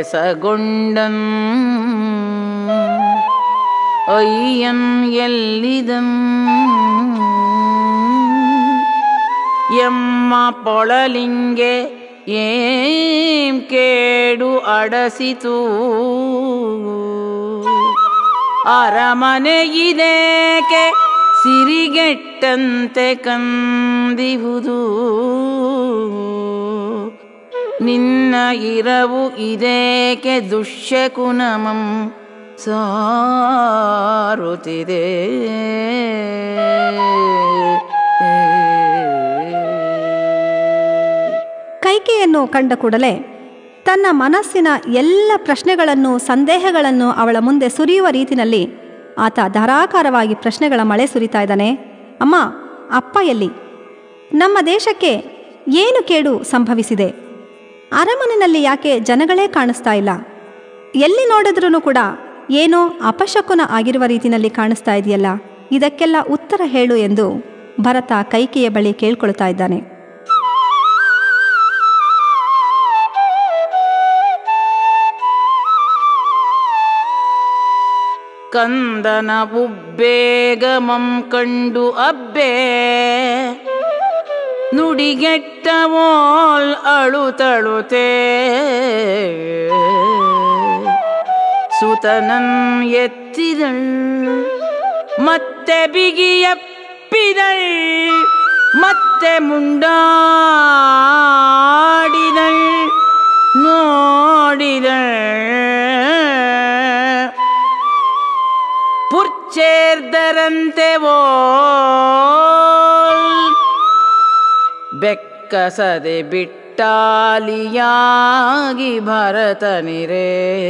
ಬೆಸಗೊಂಡಂ ಅಯ್ಯಂ ಎಲ್ಲಿದಂ ಎಮ್ಮ ಪೊಳಲಿಂಗೆ ಏಂ ಕೇಡು ಅಡಸಿತು ಅರಮನೆಗಿದೇಕೆ ಸಿರಿಗೆಟ್ಟಂತೆ ಕಂದಿಹುದು ನಿನ್ನ ಇರವು ಇದೇಕೆ ದುಷ್ಯಕುನಮಂ ಸಾರುತ್ತಿದೆ ಕೈಕೆಯನ್ನು ಕಂಡ ಕೂಡಲೇ ತನ್ನ ಮನಸ್ಸಿನ ಎಲ್ಲ ಪ್ರಶ್ನೆಗಳನ್ನು ಸಂದೇಹಗಳನ್ನು ಅವಳ ಮುಂದೆ ಸುರಿಯುವ ರೀತಿನಲ್ಲಿ ಆತ ಧಾರಾಕಾರವಾಗಿ ಪ್ರಶ್ನೆಗಳ ಮಳೆ ಸುರಿತಾ ಇದ್ದಾನೆ ಅಮ್ಮ ಅಪ್ಪ ಎಲ್ಲಿ ನಮ್ಮ ದೇಶಕ್ಕೆ ಏನು ಕೇಡು ಸಂಭವಿಸಿದೆ ಅರಮನೆಯಲ್ಲಿ ಯಾಕೆ ಜನಗಳೇ ಕಾಣಿಸ್ತಾ ಇಲ್ಲ ಎಲ್ಲಿ ನೋಡಿದ್ರೂ ಕೂಡ ಏನೋ ಅಪಶಕುನ ಆಗಿರುವ ರೀತಿಯಲ್ಲಿ ಕಾಣಿಸ್ತಾ ಇದೆಯಲ್ಲ ಇದಕ್ಕೆಲ್ಲ ಉತ್ತರ ಹೇಳು ಎಂದು ಭರತ ಕೈಕೆಯ ಬಳಿ ಕೇಳ್ಕೊಳ್ತಾ ಇದ್ದಾನೆ ಕಂದನ ಉಬ್ಬೇಗಮಂ ಕಂಡು ಅಬ್ಬೆ ನುಡಿಗೆಟ್ಟವೋಲ್ ಅಳುತಳುತೆ ಸುತನಂ ಎತ್ತಿದಳ್ ಮತ್ತೆ ಬಿಗಿಯಪ್ಪಿದಳ್ ಮತ್ತೆ ಮುಂಡಾಡಿದಳ್ ನೋಡಿದಳ್ ಪುರ್ಚೇರ್ದರಂತೆ ಓಲ್ ಬೆಕ್ಕಸದೆ ಬಿಟ್ಟಾಲಿಯಾಗಿ ಭರತನಿರೇ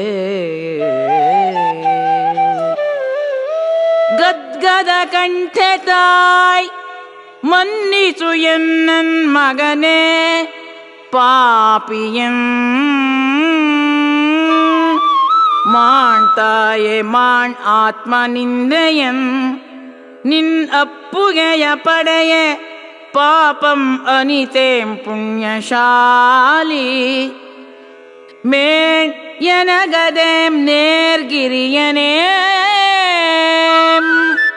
ಗದ್ಗದ ಕಂಠೆ ತಾಯ್ ಮನ್ನಿಸು ಎನ್ನನ್ ಮಗನೇ ಪಾಪಿಯಂ ಮಾಣ್ತಾಯೆ ಮಾಣ್ ಆತ್ಮ ನಿಂದೆಯಂ ನಿನ್ ಅಪ್ಪುಗೆಯ ಪಡೆಯೆ ಪಾಪಂ ಅನಿತೇಂ ಪುಣ್ಯಶಾಲಿ ಮೇಣ್ ಎನಗದೇಂ ನೇರ್ಗಿರಿಯನೇಂ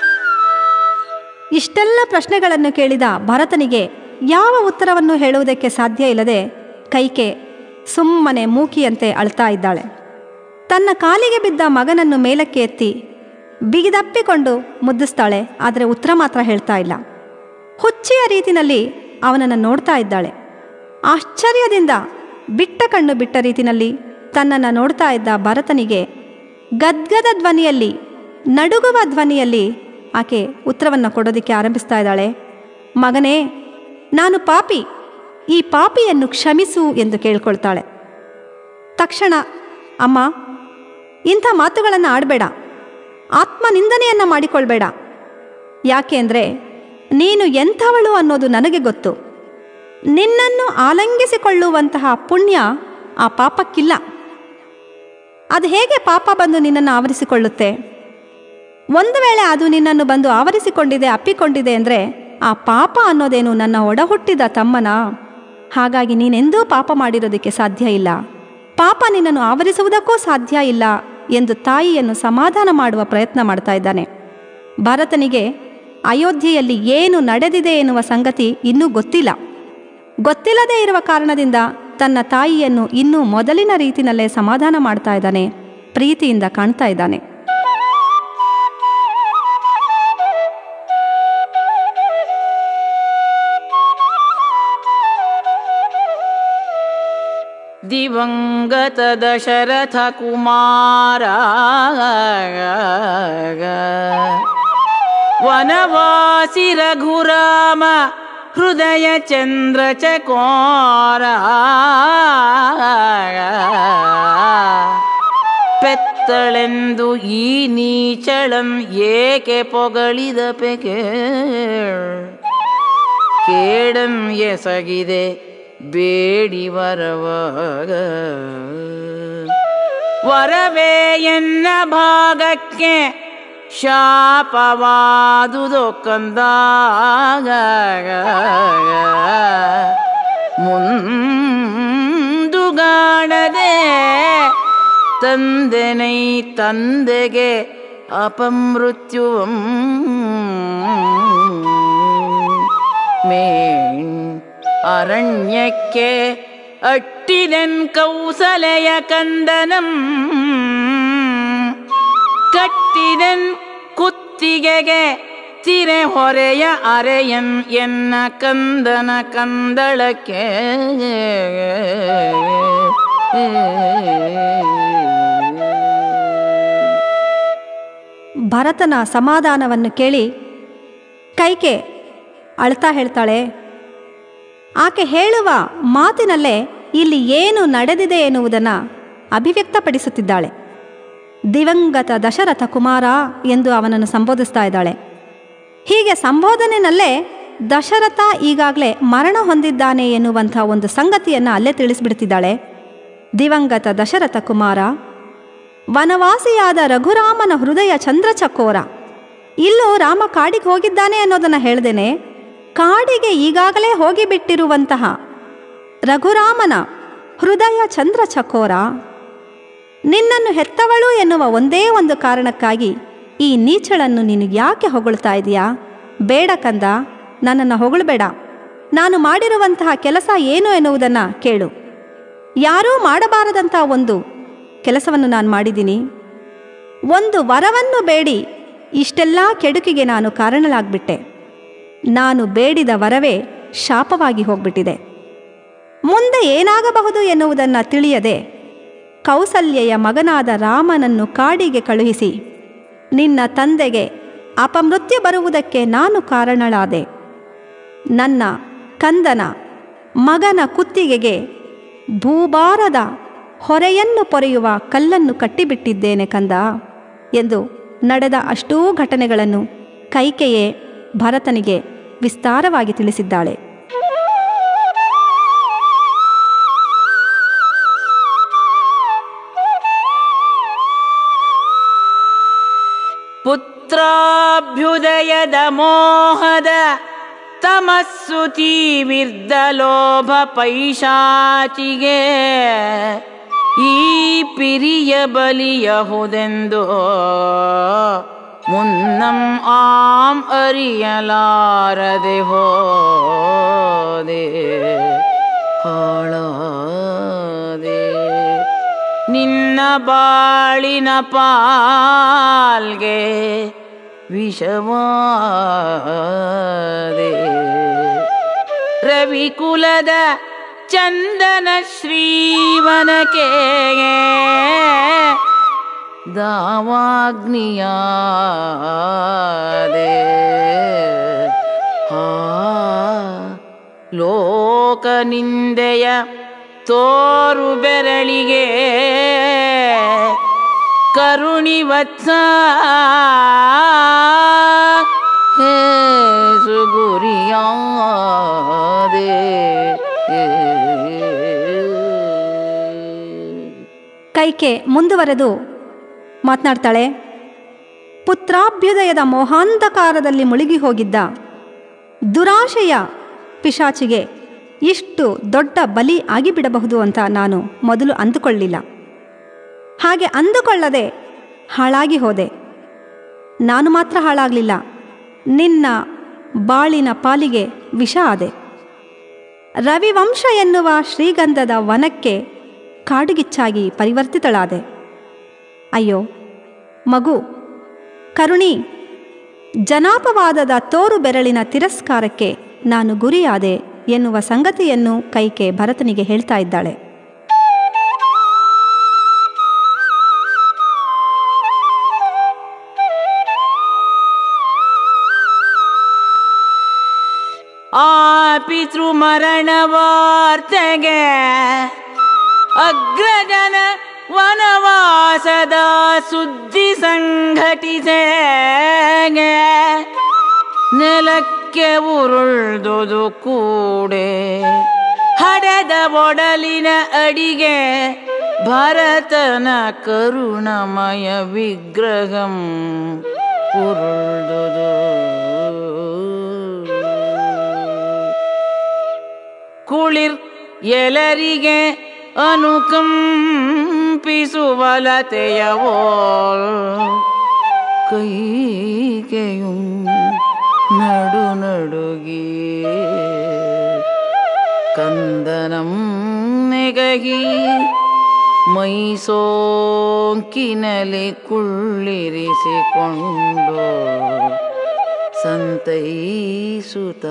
ಇಷ್ಟೆಲ್ಲ ಪ್ರಶ್ನೆಗಳನ್ನು ಕೇಳಿದ ಭರತನಿಗೆ ಯಾವ ಉತ್ತರವನ್ನು ಹೇಳುವುದಕ್ಕೆ ಸಾಧ್ಯ ಇಲ್ಲದೆ ಕೈಕೆ ಸುಮ್ಮನೆ ಮೂಕಿಯಂತೆ ಅಳ್ತಾ ಇದ್ದಾಳೆ ತನ್ನ ಕಾಲಿಗೆ ಬಿದ್ದ ಮಗನನ್ನು ಮೇಲಕ್ಕೆ ಎತ್ತಿ ಬಿಗಿದಪ್ಪಿಕೊಂಡು ಮುದ್ದಿಸ್ತಾಳೆ ಆದರೆ ಉತ್ತರ ಮಾತ್ರ ಹೇಳ್ತಾ ಇಲ್ಲ ಹುಚ್ಚಿಯ ರೀತಿನಲ್ಲಿ ಅವನನ್ನು ನೋಡ್ತಾ ಇದ್ದಾಳೆ ಆಶ್ಚರ್ಯದಿಂದ ಬಿಟ್ಟ ಕಣ್ಣು ಬಿಟ್ಟ ರೀತಿನಲ್ಲಿ ತನ್ನನ್ನು ನೋಡ್ತಾ ಇದ್ದ ಭರತನಿಗೆ ಗದ್ಗದ ಧ್ವನಿಯಲ್ಲಿ ನಡುಗುವ ಧ್ವನಿಯಲ್ಲಿ ಆಕೆ ಉತ್ತರವನ್ನು ಕೊಡೋದಕ್ಕೆ ಆರಂಭಿಸ್ತಾ ಇದ್ದಾಳೆ ಮಗನೇ ನಾನು ಪಾಪಿ ಈ ಪಾಪಿಯನ್ನು ಕ್ಷಮಿಸು ಎಂದು ಕೇಳ್ಕೊಳ್ತಾಳೆ ತಕ್ಷಣ ಅಮ್ಮ ಇಂಥ ಮಾತುಗಳನ್ನು ಆಡಬೇಡ ಆತ್ಮನಿಂದನೆಯನ್ನು ಮಾಡಿಕೊಳ್ಬೇಡ ಯಾಕೆ ಅಂದರೆ ನೀನು ಎಂಥವಳು ಅನ್ನೋದು ನನಗೆ ಗೊತ್ತು ನಿನ್ನನ್ನು ಆಲಂಗಿಸಿಕೊಳ್ಳುವಂತಹ ಪುಣ್ಯ ಆ ಪಾಪಕ್ಕಿಲ್ಲ ಅದು ಹೇಗೆ ಪಾಪ ಬಂದು ನಿನ್ನನ್ನು ಆವರಿಸಿಕೊಳ್ಳುತ್ತೆ ಒಂದು ವೇಳೆ ಅದು ನಿನ್ನನ್ನು ಬಂದು ಆವರಿಸಿಕೊಂಡಿದೆ ಅಪ್ಪಿಕೊಂಡಿದೆ ಅಂದರೆ ಆ ಪಾಪ ಅನ್ನೋದೇನು ನನ್ನ ಒಡಹುಟ್ಟಿದ ತಮ್ಮನ ಹಾಗಾಗಿ ನೀನೆಂದೂ ಪಾಪ ಮಾಡಿರೋದಕ್ಕೆ ಸಾಧ್ಯ ಇಲ್ಲ ಪಾಪ ನಿನ್ನನ್ನು ಆವರಿಸುವುದಕ್ಕೂ ಸಾಧ್ಯ ಇಲ್ಲ ಎಂದು ತಾಯಿಯನ್ನು ಸಮಾಧಾನ ಮಾಡುವ ಪ್ರಯತ್ನ ಮಾಡ್ತಾ ಇದ್ದಾನೆ ಭರತನಿಗೆ ಅಯೋಧ್ಯೆಯಲ್ಲಿ ಏನು ನಡೆದಿದೆ ಎನ್ನುವ ಸಂಗತಿ ಇನ್ನೂ ಗೊತ್ತಿಲ್ಲ ಗೊತ್ತಿಲ್ಲದೇ ಇರುವ ಕಾರಣದಿಂದ ತನ್ನ ತಾಯಿಯನ್ನು ಇನ್ನೂ ಮೊದಲಿನ ರೀತಿನಲ್ಲೇ ಸಮಾಧಾನ ಮಾಡ್ತಾ ಇದ್ದಾನೆ ಪ್ರೀತಿಯಿಂದ ಕಾಣ್ತಾ ಇದ್ದಾನೆ ದಿವಂಗತ ದಶರಥ ಕುಮಾರ ವನವಾಸಿ ರಘುರಾಮ ಹೃದಯ ಚಂದ್ರ ಚಕೋರ ಪೆತ್ತಳೆಂದು ಈ ನೀಚಳಂ ಏಕೆ ಪೊಗಳಿದ ಪೆಕೆ ಕೇಡಂ ಎಸಗಿದೆ ಬೇಡಿ ವರವಾಗ ವರವೇ ಎನ್ನ ಭಾಗಕ್ಕೆ ಶಾಪವಾದುದು ಕಂದಾಗ ಮುಂದುಗಾಣದೆ ತಂದೆನೈ ತಂದೆಗೆ ಅಪಮೃತ್ಯುವಂ ಮೇಣ್ ಅರಣ್ಯಕ್ಕೆ ಅಟ್ಟಿದೆನ್ ಕೌಸಲೆಯ ಕಂದನಂ ಕಟ್ಟಿದೆನ್ ಕುತ್ತಿಗೆಗೆ ತಿರೆ ಹೊರೆಯ ಅರೆಯನ್ ಎನ್ನ ಕಂದನ ಕಂದಳಕ್ಕೆ ಭರತನ ಸಮಾಧಾನವನ್ನು ಕೇಳಿ ಕೈಕೆ ಅಳ್ತಾ ಹೇಳ್ತಾಳೆ ಆಕೆ ಹೇಳುವ ಮಾತಿನಲ್ಲೇ ಇಲ್ಲಿ ಏನು ನಡೆದಿದೆ ಎನ್ನುವುದನ್ನು ಅಭಿವ್ಯಕ್ತಪಡಿಸುತ್ತಿದ್ದಾಳೆ ದಿವಂಗತ ದಶರಥ ಕುಮಾರ ಎಂದು ಅವನನ್ನು ಸಂಬೋಧಿಸ್ತಾ ಇದ್ದಾಳೆ ಹೀಗೆ ಸಂಬೋಧನೆಯಲ್ಲೇ ದಶರಥ ಈಗಾಗಲೇ ಮರಣ ಹೊಂದಿದ್ದಾನೆ ಎನ್ನುವಂಥ ಒಂದು ಸಂಗತಿಯನ್ನು ಅಲ್ಲೇ ತಿಳಿಸ್ಬಿಡ್ತಿದ್ದಾಳೆ ದಿವಂಗತ ದಶರಥ ಕುಮಾರ ವನವಾಸಿಯಾದ ರಘುರಾಮನ ಹೃದಯ ಚಂದ್ರಚಕೋರ ಇಲ್ಲೂ ರಾಮ ಕಾಡಿಗೆ ಹೋಗಿದ್ದಾನೆ ಅನ್ನೋದನ್ನು ಹೇಳ್ದೇನೆ ಕಾಡಿಗೆ ಈಗಾಗಲೇ ಹೋಗಿಬಿಟ್ಟಿರುವಂತಹ ರಘುರಾಮನ ಹೃದಯ ಚಂದ್ರಚಕೋರ ನಿನ್ನನ್ನು ಹೆತ್ತವಳು ಎನ್ನುವ ಒಂದೇ ಒಂದು ಕಾರಣಕ್ಕಾಗಿ ಈ ನೀಚಳನ್ನು ನೀನು ಯಾಕೆ ಹೊಗಳ್ತಾ ಇದೀಯಾ ಬೇಡ ಕಂದ ನನ್ನನ್ನು ಹೊಗಳಬೇಡ ನಾನು ಮಾಡಿರುವಂತಹ ಕೆಲಸ ಏನು ಎನ್ನುವುದನ್ನು ಕೇಳು ಯಾರೂ ಮಾಡಬಾರದಂಥ ಒಂದು ಕೆಲಸವನ್ನು ನಾನು ಮಾಡಿದ್ದೀನಿ ಒಂದು ವರವನ್ನು ಬೇಡಿ ಇಷ್ಟೆಲ್ಲ ಕೆಡುಕಿಗೆ ನಾನು ಕಾರಣಲಾಗ್ಬಿಟ್ಟೆ ನಾನು ಬೇಡಿದ ವರವೇ ಶಾಪವಾಗಿ ಹೋಗ್ಬಿಟ್ಟಿದೆ ಮುಂದೆ ಏನಾಗಬಹುದು ಎನ್ನುವುದನ್ನು ತಿಳಿಯದೆ ಕೌಸಲ್ಯೆಯ ಮಗನಾದ ರಾಮನನ್ನು ಕಾಡಿಗೆ ಕಳುಹಿಸಿ ನಿನ್ನ ತಂದೆಗೆ ಅಪಮೃತ್ಯು ಬರುವುದಕ್ಕೆ ನಾನು ಕಾರಣಳಾದೆ ನನ್ನ ಕಂದನ ಮಗನ ಕುತ್ತಿಗೆಗೆ ಭೂಭಾರದ ಹೊರೆಯನ್ನು ಪೊರೆಯುವ ಕಲ್ಲನ್ನು ಕಟ್ಟಿಬಿಟ್ಟಿದ್ದೇನೆ ಕಂದ ಎಂದು ನಡೆದ ಅಷ್ಟೂ ಘಟನೆಗಳನ್ನು ಕೈಕೆಯೇ ಭರತನಿಗೆ ವಿಸ್ತಾರವಾಗಿ ತಿಳಿಸಿದ್ದಾಳೆ ಪುತ್ರಾಭ್ಯುದಯದ ಮೋಹದ ತಮಸ್ಸು ತೀವಿರ್ದ ಲೋಭ ಪೈಶಾಚಿಗೆ ಈ ಪಿರಿಯ ಬಲಿಯಹುದೆಂದು ಮುನ್ನಂ ಆಂ ಅರಿಯಲಾರದೆ ಹೋದೆ ಹಾಳಾದೆ ನಿನ್ನ ಬಾಳಿನ ಪಾಲ್ಗೆ ವಿಷವಾದೆ ರವಿಕುಲದ ಚಂದನ ಶ್ರೀವನಕ್ಕೆ ದಾವಾಗ್ನಿಯಾದೆ ಆ ಲೋಕ ನಿಂದೆಯ ತೋರು ಬೆರಳಿಗೆ ಕರುಣಿ ವತ್ಸ ಹೇ ಸುಗುರಿಯಾದೆ ಕೈಕೆ ಮುಂದುವರೆದು ಮಾತನಾಡ್ತಾಳೆ ಪುತ್ರಾಭ್ಯುದಯದ ಮೋಹಾಂಧಕಾರದಲ್ಲಿ ಮುಳುಗಿ ಹೋಗಿದ್ದ ದುರಾಶೆಯ ಪಿಶಾಚಿಗೆ ಇಷ್ಟು ದೊಡ್ಡ ಬಲಿ ಆಗಿಬಿಡಬಹುದು ಅಂತ ನಾನು ಮೊದಲು ಅಂದುಕೊಳ್ಳಿಲ್ಲ ಹಾಗೆ ಅಂದುಕೊಳ್ಳದೆ ಹಾಳಾಗಿ ಹೋದೆ ನಾನು ಮಾತ್ರ ಹಾಳಾಗಲಿಲ್ಲ ನಿನ್ನ ಬಾಳಿನ ಪಾಲಿಗೆ ವಿಷ ಆದೆ ರವಿವಂಶ ಎನ್ನುವ ಶ್ರೀಗಂಧದ ವನಕ್ಕೆ ಕಾಡುಗಿಚ್ಚಾಗಿ ಪರಿವರ್ತಿತಳಾದೆ ಅಯ್ಯೋ ಮಗು ಕರುಣಿ ಜನಾಪವಾದದ ತೋರು ಬೆರಳಿನ ತಿರಸ್ಕಾರಕ್ಕೆ ನಾನು ಗುರಿಯಾದೆ ಎನ್ನುವ ಸಂಗತಿಯನ್ನು ಕೈಕೆ ಭರತನಿಗೆ ಹೇಳ್ತಾ ಇದ್ದಾಳೆ ಆ ಪಿತೃಮರಣ ವಾರ್ತೆಗೆ ಅಗ್ರಜನ ವನವಾಸದ ಸುದ್ದಿ ಸಂಘಟಿಸೆ ನೆಲಕ್ಕೆ ಉರುಳ್ದುದು ಕೂಡೆ ಹಡೆದ ಒಡಲಿನ ಅಡಿಗೆ ಭರತನ ಕರುಣಮಯ ವಿಗ್ರಹಂ ಉರುಳ್ದುದು ಕುಳಿರ್ ಎಲರಿಗೆ ಅನುಕಂಪದಿಂದ ಕಂಪಿಸುವ ಲತೆಯವೋ ಕೈಗೆಯುಂ ನಡು ನಡುಗಿ ಕಂದನಂ ನೆಗಹಿ ಮೈಸೋಂಕಿನಲಿ ಕುಳ್ಳಿರಿಸಿಕೊಂಡು ಸಂತೈಸುತ್ತ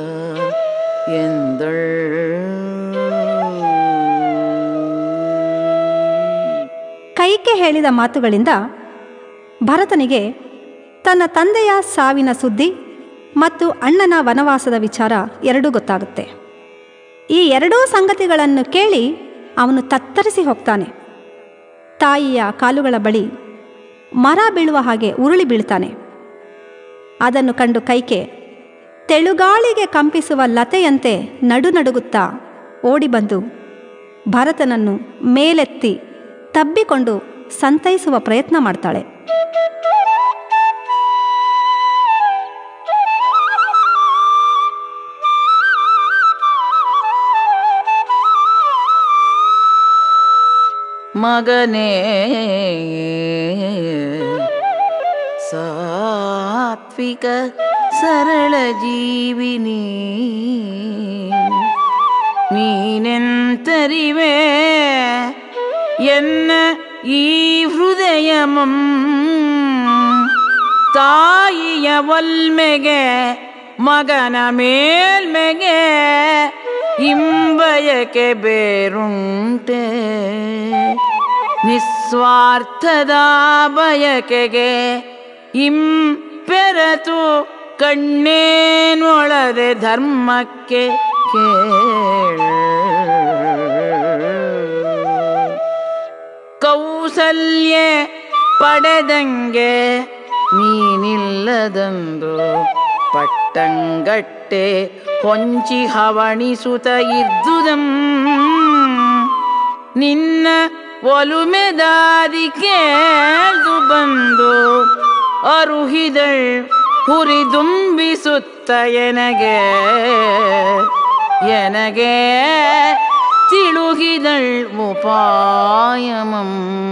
ಎಂದಳ್ ಕೈಕೆ ಹೇಳಿದ ಮಾತುಗಳಿಂದ ಭರತನಿಗೆ ತನ್ನ ತಂದೆಯ ಸಾವಿನ ಸುದ್ದಿ ಮತ್ತು ಅಣ್ಣನ ವನವಾಸದ ವಿಚಾರ ಎರಡೂ ಗೊತ್ತಾಗುತ್ತೆ ಈ ಎರಡೂ ಸಂಗತಿಗಳನ್ನು ಕೇಳಿ ಅವನು ತತ್ತರಿಸಿ ಹೋಗ್ತಾನೆ ತಾಯಿಯ ಕಾಲುಗಳ ಬಳಿ ಮರ ಬೀಳುವ ಹಾಗೆ ಉರುಳಿ ಬೀಳ್ತಾನೆ ಅದನ್ನು ಕಂಡು ಕೈಕೆ ತೆಳುಗಾಳಿಗೆ ಕಂಪಿಸುವ ಲತೆಯಂತೆ ನಡುನಡುಗುತ್ತಾ ಓಡಿ ಬಂದು ಭರತನನ್ನು ಮೇಲೆತ್ತಿ ತಬ್ಬಿಕೊಂಡು ಸಂತೈಸುವ ಪ್ರಯತ್ನ ಮಾಡ್ತಾಳೆ ಮಗನೇ ಸಾತ್ವಿಕ ಸರಳ ಜೀವಿನಿ ನೀನೆಂತರಿವೆ ಎನ್ನ ಈ ಹೃದಯಮಂ ತಾಯಿಯ ಒಲ್ಮೆಗೆ ಮಗನ ಮೇಲ್ಮೆಗೆ ಇಂಬಯಕೆ ಬೇರುಂಟೆ ನಿಸ್ವಾರ್ಥದ ಬಯಕೆಗೆ ಇಂಪೆರತು ಕಣ್ಣೇನೊಳದೆ ಧರ್ಮಕ್ಕೆ ಕೇಳ ಕೌಸಲ್ಯ ಪಡೆದಂಗೆ ನೀನಿಲ್ಲದಂದು ಪಟ್ಟಂಗಟ್ಟೆ ಹೊಂಚಿ ಹವಣಿಸುತ್ತ ಇದ್ದುದಂ ನಿನ್ನ ಒಲುಮೆದಾದಿ ಕೇಳ್ದು ಬಂದು ಅರುಹಿದಳ್ ಹುರಿದುಂಬಿಸುತ್ತ ಎನಗೆ ಎನಗೆ ತಿಳುಹಿದಳ್ ಉಪಾಯಮಂ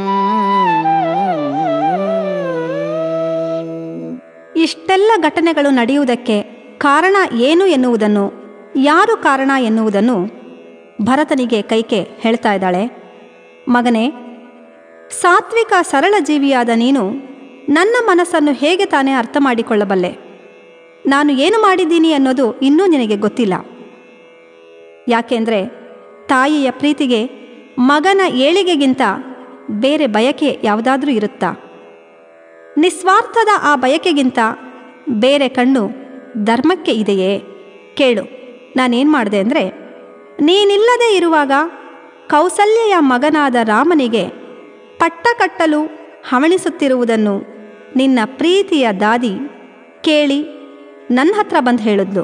ಇಷ್ಟೆಲ್ಲ ಘಟನೆಗಳು ನಡೆಯುವುದಕ್ಕೆ ಕಾರಣ ಏನು ಎನ್ನುವುದನ್ನು ಯಾರು ಕಾರಣ ಎನ್ನುವುದನ್ನು ಭರತನಿಗೆ ಕೈಕೆ ಹೇಳ್ತಾ ಇದ್ದಾಳೆ ಮಗನೇ ಸಾತ್ವಿಕ ಸರಳ ಜೀವಿಯಾದ ನೀನು ನನ್ನ ಮನಸ್ಸನ್ನು ಹೇಗೆ ತಾನೇ ಅರ್ಥ ಮಾಡಿಕೊಳ್ಳಬಲ್ಲೆ ನಾನು ಏನು ಮಾಡಿದ್ದೀನಿ ಅನ್ನೋದು ಇನ್ನೂ ನಿನಗೆ ಗೊತ್ತಿಲ್ಲ ಯಾಕೆಂದರೆ ತಾಯಿಯ ಪ್ರೀತಿಗೆ ಮಗನ ಏಳಿಗೆಗಿಂತ ಬೇರೆ ಬಯಕೆ ಯಾವುದಾದ್ರೂ ಇರುತ್ತಾ ನಿಸ್ವಾರ್ಥದ ಆ ಬಯಕೆಗಿಂತ ಬೇರೆ ಕಣ್ಣು ಧರ್ಮಕ್ಕೆ ಇದೆಯೇ ಕೇಳು ನಾನೇನು ಮಾಡಿದೆ ಅಂದರೆ ನೀನಿಲ್ಲದೆ ಇರುವಾಗ ಕೌಸಲ್ಯೆಯ ಮಗನಾದ ರಾಮನಿಗೆ ಪಟ್ಟ ಕಟ್ಟಲು ಹವಣಿಸುತ್ತಿರುವುದನ್ನು ನಿನ್ನ ಪ್ರೀತಿಯ ದಾದಿ ಕೇಳಿ ನನ್ನ ಹತ್ರ ಬಂದು ಹೇಳಿದ್ಲು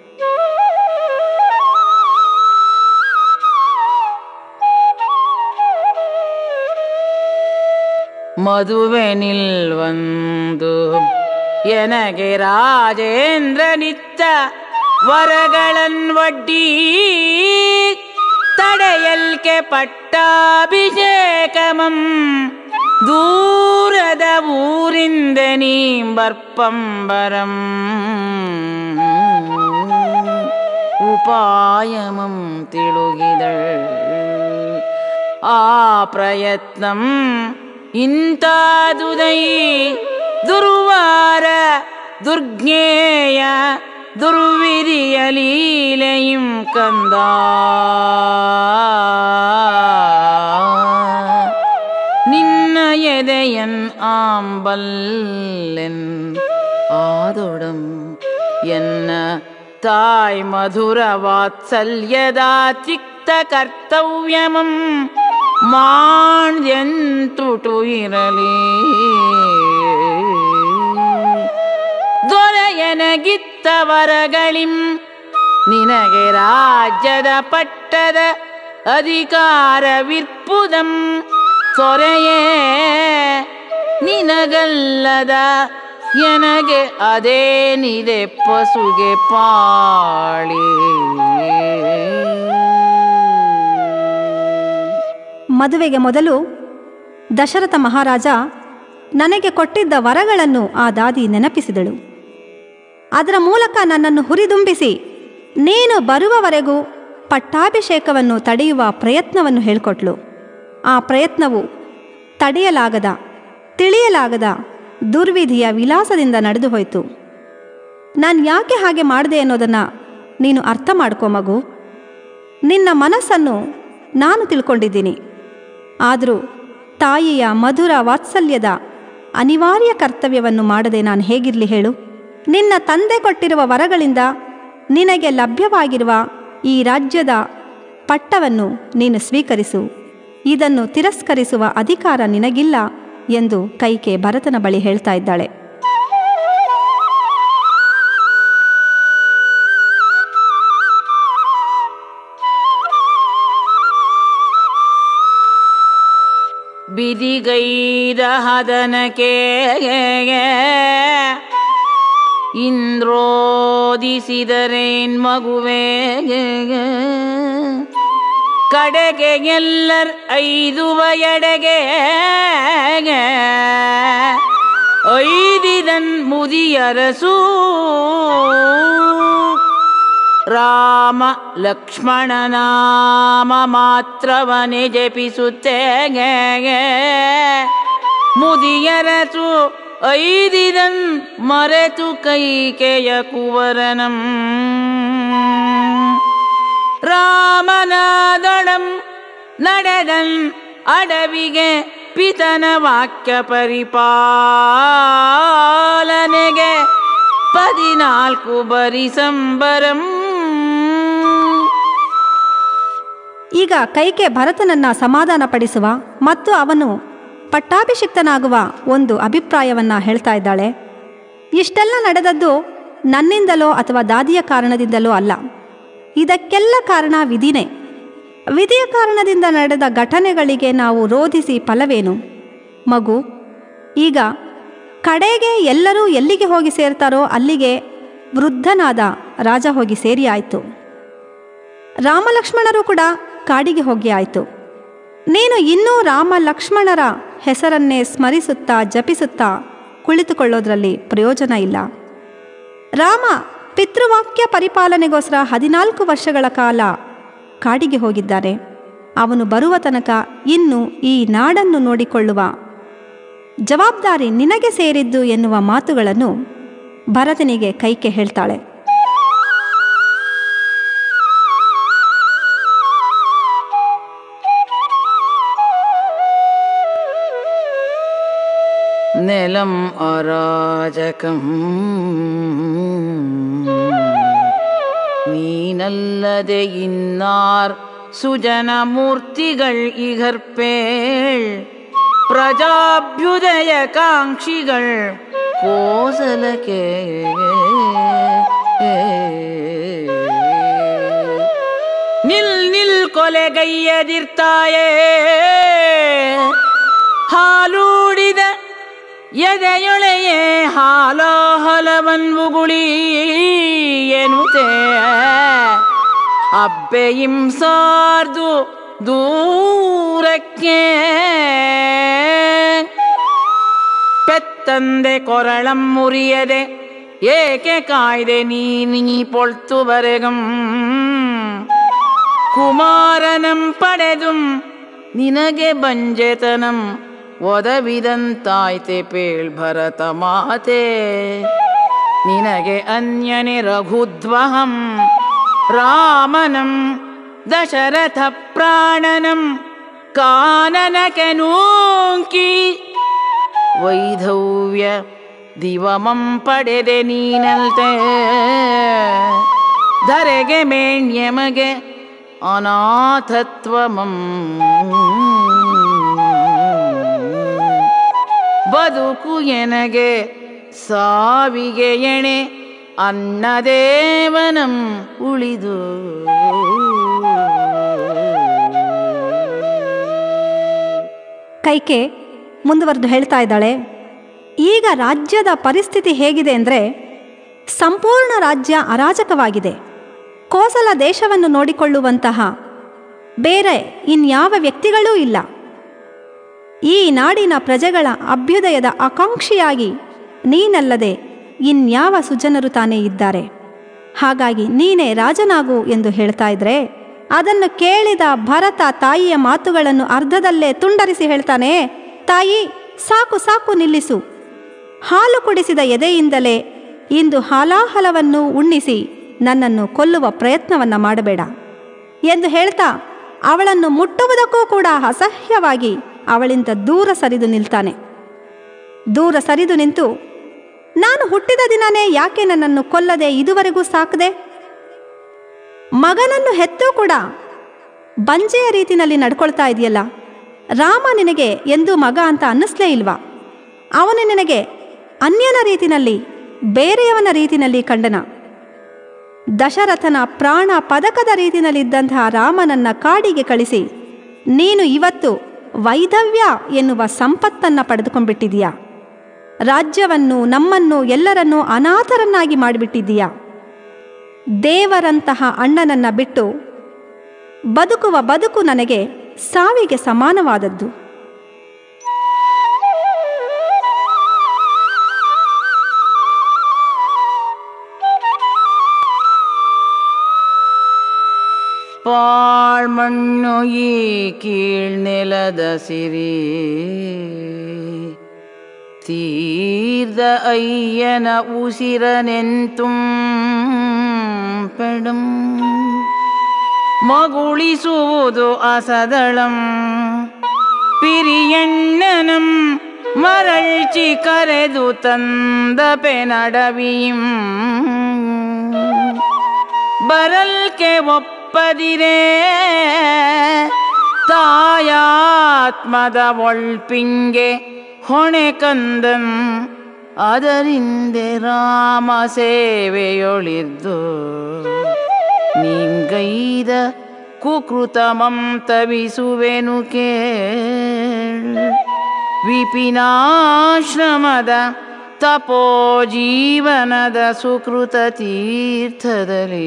ಮದುವೆ ನಿಲ್ವಂದು ಎನಗೆ ರಾಜೇಂದ್ರ ನಿತ್ತ ವರಗಳನ್ವಡ್ಡಿ ತಡೆಯಲ್ಕೆ ಪಟ್ಟಾಭಿಷೇಕಮಂ ದೂರದ ಊರಿಂದ ನೀಂಬರ್ಪಂಬರಂ ಉಪಾಯಮಂ ತಿಳುಗಿದಳ್ ಆ ಪ್ರಯತ್ನಂ ಇಂತಾದುದೈ ದುರ್ವಾರ ದುರ್ಜ್ಞೇಯ ದುರ್ವಿಧಿಯ ಲೀಲೆಯಿಂ ಕಂದ ನಿನ್ನ ಎದೆಯನ್ ಆಂಬಲ್ಲೆನ್ ಆದೊಡಂ ಎನ್ನ ತಾಯ್ ಮಧುರ ವಾತ್ಸಲ್ಯದ ತಿಕ್ತ ಕರ್ತವ್ಯಮಂ ಮಾಡ್ಯಂತುಟು ಇರಲಿ ದೊರೆಯನಗಿತ್ತವರಗಳಿಂ ನಿನಗೆ ರಾಜ್ಯದ ಪಟ್ಟದ ಅಧಿಕಾರವಿರ್ಪುದಂ ಸೊರೆಯೇ ನಿನಗಲ್ಲದ ಎನಗೆ ಅದೇನಿದೆ ಪಸುಗೆ ಪಾಳಿ ಮದುವೆಗೆ ಮೊದಲು ದಶರಥ ಮಹಾರಾಜ ನನಗೆ ಕೊಟ್ಟಿದ್ದ ವರಗಳನ್ನು ಆ ದಾದಿ ನೆನಪಿಸಿದಳು ಅದರ ಮೂಲಕ ನನ್ನನ್ನು ಹುರಿದುಂಬಿಸಿ ನೀನು ಬರುವವರೆಗೂ ಪಟ್ಟಾಭಿಷೇಕವನ್ನು ತಡೆಯುವ ಪ್ರಯತ್ನವನ್ನು ಹೇಳಿಕೊಟ್ಲು ಆ ಪ್ರಯತ್ನವು ತಡೆಯಲಾಗದ ತಿಳಿಯಲಾಗದ ದುರ್ವಿಧಿಯ ವಿಲಾಸದಿಂದ ನಡೆದು ಹೋಯಿತು ನಾನು ಯಾಕೆ ಹಾಗೆ ಮಾಡಿದೆ ಅನ್ನೋದನ್ನು ನೀನು ಅರ್ಥ ಮಾಡ್ಕೋ ಮಗು ನಿನ್ನ ಮನಸ್ಸನ್ನು ನಾನು ತಿಳ್ಕೊಂಡಿದ್ದೀನಿ ಆದರೂ ತಾಯಿಯ ಮಧುರ ವಾತ್ಸಲ್ಯದ ಅನಿವಾರ್ಯ ಕರ್ತವ್ಯವನ್ನು ಮಾಡದೆ ನಾನು ಹೇಗಿರಲಿ ಹೇಳು ನಿನ್ನ ತಂದೆ ಕೊಟ್ಟಿರುವ ವರಗಳಿಂದ ನಿನಗೆ ಲಭ್ಯವಾಗಿರುವ ಈ ರಾಜ್ಯದ ಪಟ್ಟವನ್ನು ನೀನು ಸ್ವೀಕರಿಸು ಇದನ್ನು ತಿರಸ್ಕರಿಸುವ ಅಧಿಕಾರ ನಿನಗಿಲ್ಲ ಎಂದು ಕೈಕೆ ಭರತನ ಬಳಿ ಹೇಳ್ತಾ ಇದ್ದಾಳೆ ಬಿದಿಗೈದ ಹದನಕ್ಕೆ ಇಂದ್ರೋದಿಸಿದರೇನ್ ಮಗುವೆ ಕಡೆಗೆ ಎಲ್ಲರ್ ಐದುವ ಎಡೆಗೆ ಐದಿದನ್ ಮುದಿಯರಸೂ ರಾಮ ಲಕ್ಷ್ಮಣನಾಮ ಮಾತ್ರವನೆ ಜಪಿಸುತ್ತೇಗೆ ಮುದಿಯರಸು ಐದಿದನ್ ಮರೆತು ಕೈಕೆಯ ಕುವರನಂ ರಾಮನಾದಡಂ ನಡೆದನ್ ಅಡವಿಗೆ ಪಿತನ ವಾಕ್ಯ ಪರಿಪಾಲನೆಗೆ ಪದಿನಾಲ್ಕು ಬರಿ ಸಂಬರಂ ಈಗ ಕೈಕೆ ಭರತನನ್ನ ಸಮಾಧಾನಪಡಿಸುವ ಮತ್ತು ಅವನು ಪಟ್ಟಾಭಿಷಿಕ್ತನಾಗುವ ಒಂದು ಅಭಿಪ್ರಾಯವನ್ನ ಹೇಳ್ತಾ ಇದ್ದಾಳೆ ಇಷ್ಟೆಲ್ಲ ನಡೆದದ್ದು ನನ್ನಿಂದಲೋ ಅಥವಾ ದಾದಿಯ ಕಾರಣದಿಂದಲೋ ಅಲ್ಲ ಇದಕ್ಕೆಲ್ಲ ಕಾರಣ ವಿಧಿನೇ ವಿಧಿಯ ಕಾರಣದಿಂದ ನಡೆದ ಘಟನೆಗಳಿಗೆ ನಾವು ರೋಧಿಸಿ ಫಲವೇನು ಮಗು ಈಗ ಕಡೆಗೆ ಎಲ್ಲರೂ ಎಲ್ಲಿಗೆ ಹೋಗಿ ಸೇರ್ತಾರೋ ಅಲ್ಲಿಗೆ ವೃದ್ಧನಾದ ರಾಜ ಹೋಗಿ ಸೇರಿ ಆಯಿತು ರಾಮಲಕ್ಷ್ಮಣರು ಕೂಡ ಕಾಡಿಗೆ ಹೋಗಿ ಆಯಿತು ನೀನು ಇನ್ನೂ ರಾಮ ಲಕ್ಷ್ಮಣರ ಹೆಸರನ್ನೇ ಸ್ಮರಿಸುತ್ತಾ ಜಪಿಸುತ್ತಾ ಕುಳಿತುಕೊಳ್ಳೋದ್ರಲ್ಲಿ ಪ್ರಯೋಜನ ಇಲ್ಲ ರಾಮ ಪಿತೃವಾಕ್ಯ ಪರಿಪಾಲನೆಗೋಸ್ಕರ ಹದಿನಾಲ್ಕು ವರ್ಷಗಳ ಕಾಲ ಕಾಡಿಗೆ ಹೋಗಿದ್ದಾರೆ ಅವನು ಬರುವ ತನಕ ಇನ್ನು ಈ ನಾಡನ್ನು ನೋಡಿಕೊಳ್ಳುವ ಜವಾಬ್ದಾರಿ ನಿನಗೆ ಸೇರಿದ್ದು ಎನ್ನುವ ಮಾತುಗಳನ್ನು ಭರತನಿಗೆ ಕೈಕೆ ಹೇಳ್ತಾಳೆ ನೆಲಂ ಅರಾಜಕಂ നീനല്ലതെ ഇന്നാർ സുജന മൂർത്തികൾ ഇകർപ്പേൾ പ്രജാഭ്യുദയ കാംക്ഷികൾ കോസലകേ നിൽ നിൽ കൊലകയ്യതിർത്തായേ ಹಾಲೂಡಿದ ಎದೆಯೊಳೆಯೇ ಹಾಲಾಹಲವನ್ವುಗುಳಿ ಎನ್ನುತ್ತೆ ಅಬ್ಬೆಯಿಂ ಸಾರ್ದು ದೂರಕ್ಕೆ ಪೆತ್ತಂದೆ ಕೊರಳಂ ಮುರಿಯದೆ ಏಕೆ ಕಾಯ್ದೆ ನೀ ನೀ ಪೊಳ್ತು ಬರೆಗಂ ಕುಮಾರನಂ ಪಡೆದುಂ ನಿನಗೆ ಬಂಜೆತನಂ ಒದವಿದಂತಾಯ್ತೆ ಪೇಳ್ ಭರತ ಮಾತೆ ನಿನಗೆ ಅನ್ಯನೆ ರಘುದ್ವಹಂ ರಾಮನಂ ದಶರಥ ಪ್ರಾಣನಂ ಕಾನನಕ್ಕೆ ನೂಂಕಿ ವೈಧವ್ಯ ದಿವಮಂ ಪಡೆದೆ ನೀನಲ್ತೆ ಧರೆಗೆ ಮೇಣ್ಯಮಗೆ ಅನಾಥತ್ವಮಂ ಬದುಕು ಎನಗೆ ಸಾವಿಗೆ ಎಣೆ ಅನ್ನದೇವನಂ ಉಳಿದು ಕೈಕೆ ಮುಂದುವರೆದು ಹೇಳ್ತಾ ಇದ್ದಾಳೆ ಈಗ ರಾಜ್ಯದ ಪರಿಸ್ಥಿತಿ ಹೇಗಿದೆ ಅಂದರೆ ಸಂಪೂರ್ಣ ರಾಜ್ಯ ಅರಾಜಕವಾಗಿದೆ ಕೋಸಲ ದೇಶವನ್ನು ನೋಡಿಕೊಳ್ಳುವಂತಹ ಬೇರೆ ಇನ್ಯಾವ ವ್ಯಕ್ತಿಗಳೂ ಇಲ್ಲ ಈ ನಾಡಿನ ಪ್ರಜೆಗಳ ಅಭ್ಯುದಯದ ಆಕಾಂಕ್ಷಿಯಾಗಿ ನೀನಲ್ಲದೆ ಇನ್ಯಾವ ಸುಜನರು ತಾನೇ ಇದ್ದಾರೆ ಹಾಗಾಗಿ ನೀನೇ ರಾಜನಾಗು ಎಂದು ಹೇಳ್ತಾ ಇದ್ರೆ ಅದನ್ನು ಕೇಳಿದ ಭರತ ತಾಯಿಯ ಮಾತುಗಳನ್ನು ಅರ್ಧದಲ್ಲೇ ತುಂಡರಿಸಿ ಹೇಳ್ತಾನೆ ತಾಯಿ ಸಾಕು ಸಾಕು ನಿಲ್ಲಿಸು ಹಾಲು ಕುಡಿಸಿದ ಎದೆಯಿಂದಲೇ ಇಂದು ಹಾಲಾಹಲವನ್ನು ಉಣ್ಣಿಸಿ ನನ್ನನ್ನು ಕೊಲ್ಲುವ ಪ್ರಯತ್ನವನ್ನು ಮಾಡಬೇಡ ಎಂದು ಹೇಳ್ತಾ ಅವಳನ್ನು ಮುಟ್ಟುವುದಕ್ಕೂ ಕೂಡ ಅಸಹ್ಯವಾಗಿ ಅವಳಿಂದ ದೂರ ಸರಿದು ನಿಲ್ತಾನೆ ದೂರ ಸರಿದು ನಿಂತು ನಾನು ಹುಟ್ಟಿದ ದಿನನೇ ಯಾಕೆ ನನ್ನನ್ನು ಕೊಲ್ಲದೆ ಇದುವರೆಗೂ ಸಾಕದೆ ಮಗನನ್ನು ಹೆತ್ತೂ ಕೂಡ ಬಂಜೆಯ ರೀತಿನಲ್ಲಿ ನಡ್ಕೊಳ್ತಾ ಇದೆಯಲ್ಲ ರಾಮ ನಿನಗೆ ಎಂದು ಮಗ ಅಂತ ಅನ್ನಿಸ್ಲೇ ಇಲ್ವಾ ಅವನು ನಿನಗೆ ಅನ್ಯನ ರೀತಿನಲ್ಲಿ ಬೇರೆಯವನ ರೀತಿನಲ್ಲಿ ಕಂಡನ ದಶರಥನ ಪ್ರಾಣ ಪದಕದ ರೀತಿನಲ್ಲಿದ್ದಂತಹ ರಾಮನನ್ನ ಕಾಡಿಗೆ ಕಳಿಸಿ ನೀನು ಇವತ್ತು ವೈಧವ್ಯ ಎನ್ನುವ ಸಂಪತ್ತನ್ನು ಪಡೆದುಕೊಂಡ್ಬಿಟ್ಟಿದೀಯಾ ರಾಜ್ಯವನ್ನು ನಮ್ಮನ್ನು ಎಲ್ಲರನ್ನೂ ಅನಾಥರನ್ನಾಗಿ ಮಾಡಿಬಿಟ್ಟಿದ್ದೀಯಾ ದೇವರಂತಹ ಅಣ್ಣನನ್ನ ಬಿಟ್ಟು ಬದುಕುವ ಬದುಕು ನನಗೆ ಸಾವಿಗೆ ಸಮಾನವಾದದ್ದು ಪಾಳ್ಮಣ್ಣು ಈ ಕೀಳ್ನೆಲದ ಸಿರಿ ತೀರ್ದ ಅಯ್ಯನ ಉಸಿರನೆಂತುಂ ಪೆಡಂ ಮಗುಳಿಸುವುದು ಅಸದಳಂ പിരിയണ്ണനം മരൾച്ചി കരതു തന്ത പെനടവിയും ಬರಲ್ಕೆ ಒಪ್ಪದಿರೇ ತಾಯಾತ್ಮದ ಒಳ್ಪಿಂಗೆ ಹೊಣೆ ಕಂದಂ ಅದರಿಂದೆ ರಾಮ ಸೇವೆಯೊಳಿದ್ದು ನಿಂಗೈದ ಕುಕೃತಮಂ ತವಿಸುವೆನು ಕೇಳ್ ವಿಪಿನಾಶ್ರಮದ ತಪೋ ಜೀವನದ ಸುಕೃತ ತೀರ್ಥದಲ್ಲಿ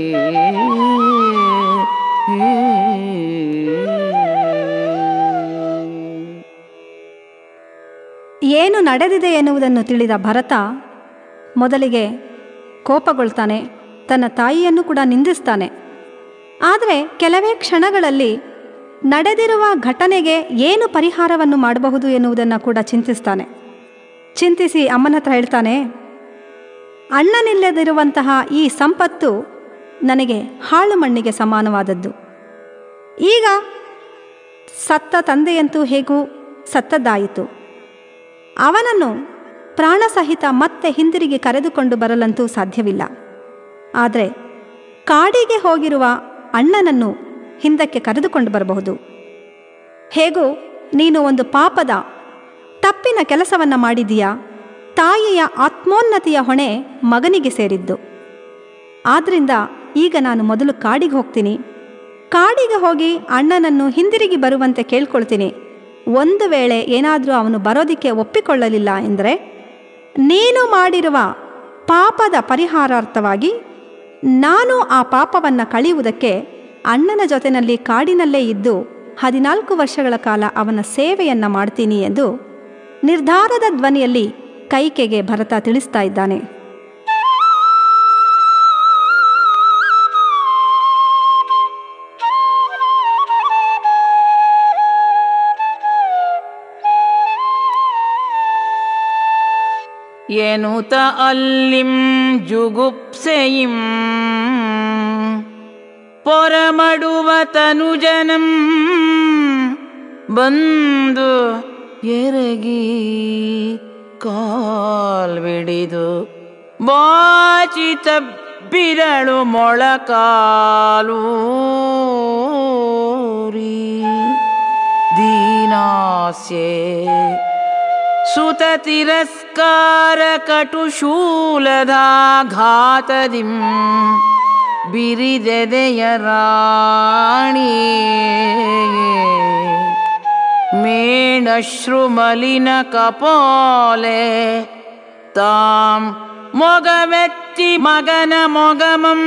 ಏನು ನಡೆದಿದೆ ಎನ್ನುವುದನ್ನು ತಿಳಿದ ಭರತ ಮೊದಲಿಗೆ ಕೋಪಗೊಳ್ತಾನೆ ತನ್ನ ತಾಯಿಯನ್ನು ಕೂಡ ನಿಂದಿಸ್ತಾನೆ ಆದರೆ ಕೆಲವೇ ಕ್ಷಣಗಳಲ್ಲಿ ನಡೆದಿರುವ ಘಟನೆಗೆ ಏನು ಪರಿಹಾರವನ್ನು ಮಾಡಬಹುದು ಎನ್ನುವುದನ್ನು ಕೂಡ ಚಿಂತಿಸ್ತಾನೆ ಚಿಂತಿಸಿ ಅಮ್ಮನ ಹತ್ರ ಹೇಳ್ತಾನೆ ಅಣ್ಣನಿಲ್ಲದಿರುವಂತಹ ಈ ಸಂಪತ್ತು ನನಗೆ ಹಾಳು ಮಣ್ಣಿಗೆ ಸಮಾನವಾದದ್ದು ಈಗ ಸತ್ತ ತಂದೆಯಂತೂ ಹೇಗೂ ಸತ್ತದ್ದಾಯಿತು ಅವನನ್ನು ಪ್ರಾಣಸಹಿತ ಮತ್ತೆ ಹಿಂದಿರುಗಿ ಕರೆದುಕೊಂಡು ಬರಲಂತೂ ಸಾಧ್ಯವಿಲ್ಲ ಆದರೆ ಕಾಡಿಗೆ ಹೋಗಿರುವ ಅಣ್ಣನನ್ನು ಹಿಂದಕ್ಕೆ ಕರೆದುಕೊಂಡು ಬರಬಹುದು ಹೇಗೂ ನೀನು ಒಂದು ಪಾಪದ ತಪ್ಪಿನ ಕೆಲಸವನ್ನು ಮಾಡಿದೀಯಾ ತಾಯಿಯ ಆತ್ಮೋನ್ನತಿಯ ಹೊಣೆ ಮಗನಿಗೆ ಸೇರಿದ್ದು ಆದ್ರಿಂದ ಈಗ ನಾನು ಮೊದಲು ಕಾಡಿಗೆ ಹೋಗ್ತೀನಿ ಕಾಡಿಗೆ ಹೋಗಿ ಅಣ್ಣನನ್ನು ಹಿಂದಿರುಗಿ ಬರುವಂತೆ ಕೇಳ್ಕೊಳ್ತೀನಿ ಒಂದು ವೇಳೆ ಏನಾದರೂ ಅವನು ಬರೋದಕ್ಕೆ ಒಪ್ಪಿಕೊಳ್ಳಲಿಲ್ಲ ಎಂದರೆ ನೀನು ಮಾಡಿರುವ ಪಾಪದ ಪರಿಹಾರಾರ್ಥವಾಗಿ ನಾನು ಆ ಪಾಪವನ್ನು ಕಳೆಯುವುದಕ್ಕೆ ಅಣ್ಣನ ಜೊತೆಯಲ್ಲಿ ಕಾಡಿನಲ್ಲೇ ಇದ್ದು ಹದಿನಾಲ್ಕು ವರ್ಷಗಳ ಕಾಲ ಅವನ ಸೇವೆಯನ್ನು ಮಾಡ್ತೀನಿ ಎಂದು ನಿರ್ಧಾರದ ಧ್ವನಿಯಲ್ಲಿ ಕೈಕೆಗೆ ಭರತ ತಿಳಿಸ್ತಾ ಇದ್ದಾನೆ ಎನುತ ಅಲ್ಲಿಂ ಜುಗುಪ್ಸೆಯಿಂ ಪೊರಮಡುವ ತನುಜನಂ ಬಂದು ಎರಗಿ ಕಾಲ್ವಿಡಿದು ಬಾಚಿ ತಬ್ಬಿದಳು ಮೊಳಕಾಲೂರಿ ದೀನಾಸ್ಯೆ ಸುತ ತಿರಸ್ಕಾರ ಕಟುಶೂಲದಾಘಾತದಿಂ ಬಿರಿದೆದೆಯ ರಾಣಿ ಮೇಣಶ್ರುಮಲಿನ ಕಪೋಲೆ ತಾಂ ಮೊಗವೆತ್ತಿ ಮಗನ ಮೊಗಮಂ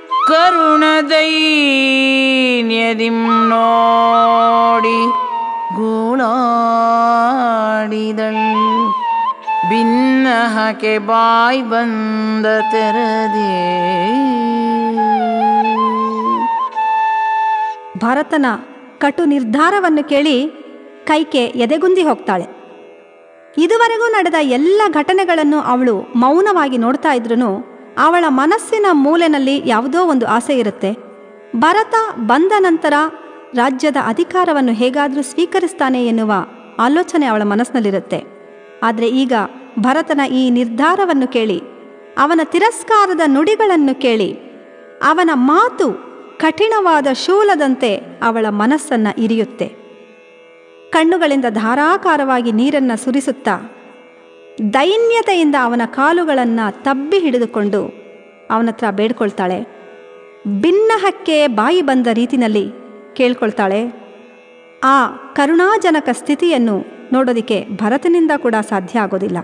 ಕರುಣದೈನ್ಯದಿಂ ನೋಡಿ ಗೋಳಾಡಿದಳ್ ಭಿನ್ನಹಕ್ಕೆ ಬಾಯ್ ಬಂದ ತೆರದೇ ಭರತನ ಕಟು ನಿರ್ಧಾರವನ್ನು ಕೇಳಿ ಕೈಕೆ ಎದೆಗುಂದಿ ಹೋಗ್ತಾಳೆ ಇದುವರೆಗೂ ನಡೆದ ಎಲ್ಲ ಘಟನೆಗಳನ್ನು ಅವಳು ಮೌನವಾಗಿ ನೋಡ್ತಾ ಇದ್ರೂ ಅವಳ ಮನಸ್ಸಿನ ಮೂಲೆನಲ್ಲಿ ಯಾವುದೋ ಒಂದು ಆಸೆ ಇರುತ್ತೆ ಭರತ ಬಂದ ನಂತರ ರಾಜ್ಯದ ಅಧಿಕಾರವನ್ನು ಹೇಗಾದರೂ ಸ್ವೀಕರಿಸ್ತಾನೆ ಎನ್ನುವ ಆಲೋಚನೆ ಅವಳ ಮನಸ್ಸಿನಲ್ಲಿರುತ್ತೆ ಆದರೆ ಈಗ ಭರತನ ಈ ನಿರ್ಧಾರವನ್ನು ಕೇಳಿ ಅವನ ತಿರಸ್ಕಾರದ ನುಡಿಗಳನ್ನು ಕೇಳಿ ಅವನ ಮಾತು ಕಠಿಣವಾದ ಶೂಲದಂತೆ ಅವಳ ಮನಸ್ಸನ್ನು ಇರಿಯುತ್ತೆ ಕಣ್ಣುಗಳಿಂದ ಧಾರಾಕಾರವಾಗಿ ನೀರನ್ನು ಸುರಿಸುತ್ತಾ ದೈನ್ಯತೆಯಿಂದ ಅವನ ಕಾಲುಗಳನ್ನು ತಬ್ಬಿ ಹಿಡಿದುಕೊಂಡು ಅವನ ಹತ್ರ ಬೇಡ್ಕೊಳ್ತಾಳೆ ಭಿನ್ನಹಕ್ಕೆ ಬಾಯಿ ಬಂದ ರೀತಿನಲ್ಲಿ ಕೇಳ್ಕೊಳ್ತಾಳೆ ಆ ಕರುಣಾಜನಕ ಸ್ಥಿತಿಯನ್ನು ನೋಡೋದಕ್ಕೆ ಭರತನಿಂದ ಕೂಡ ಸಾಧ್ಯ ಆಗೋದಿಲ್ಲ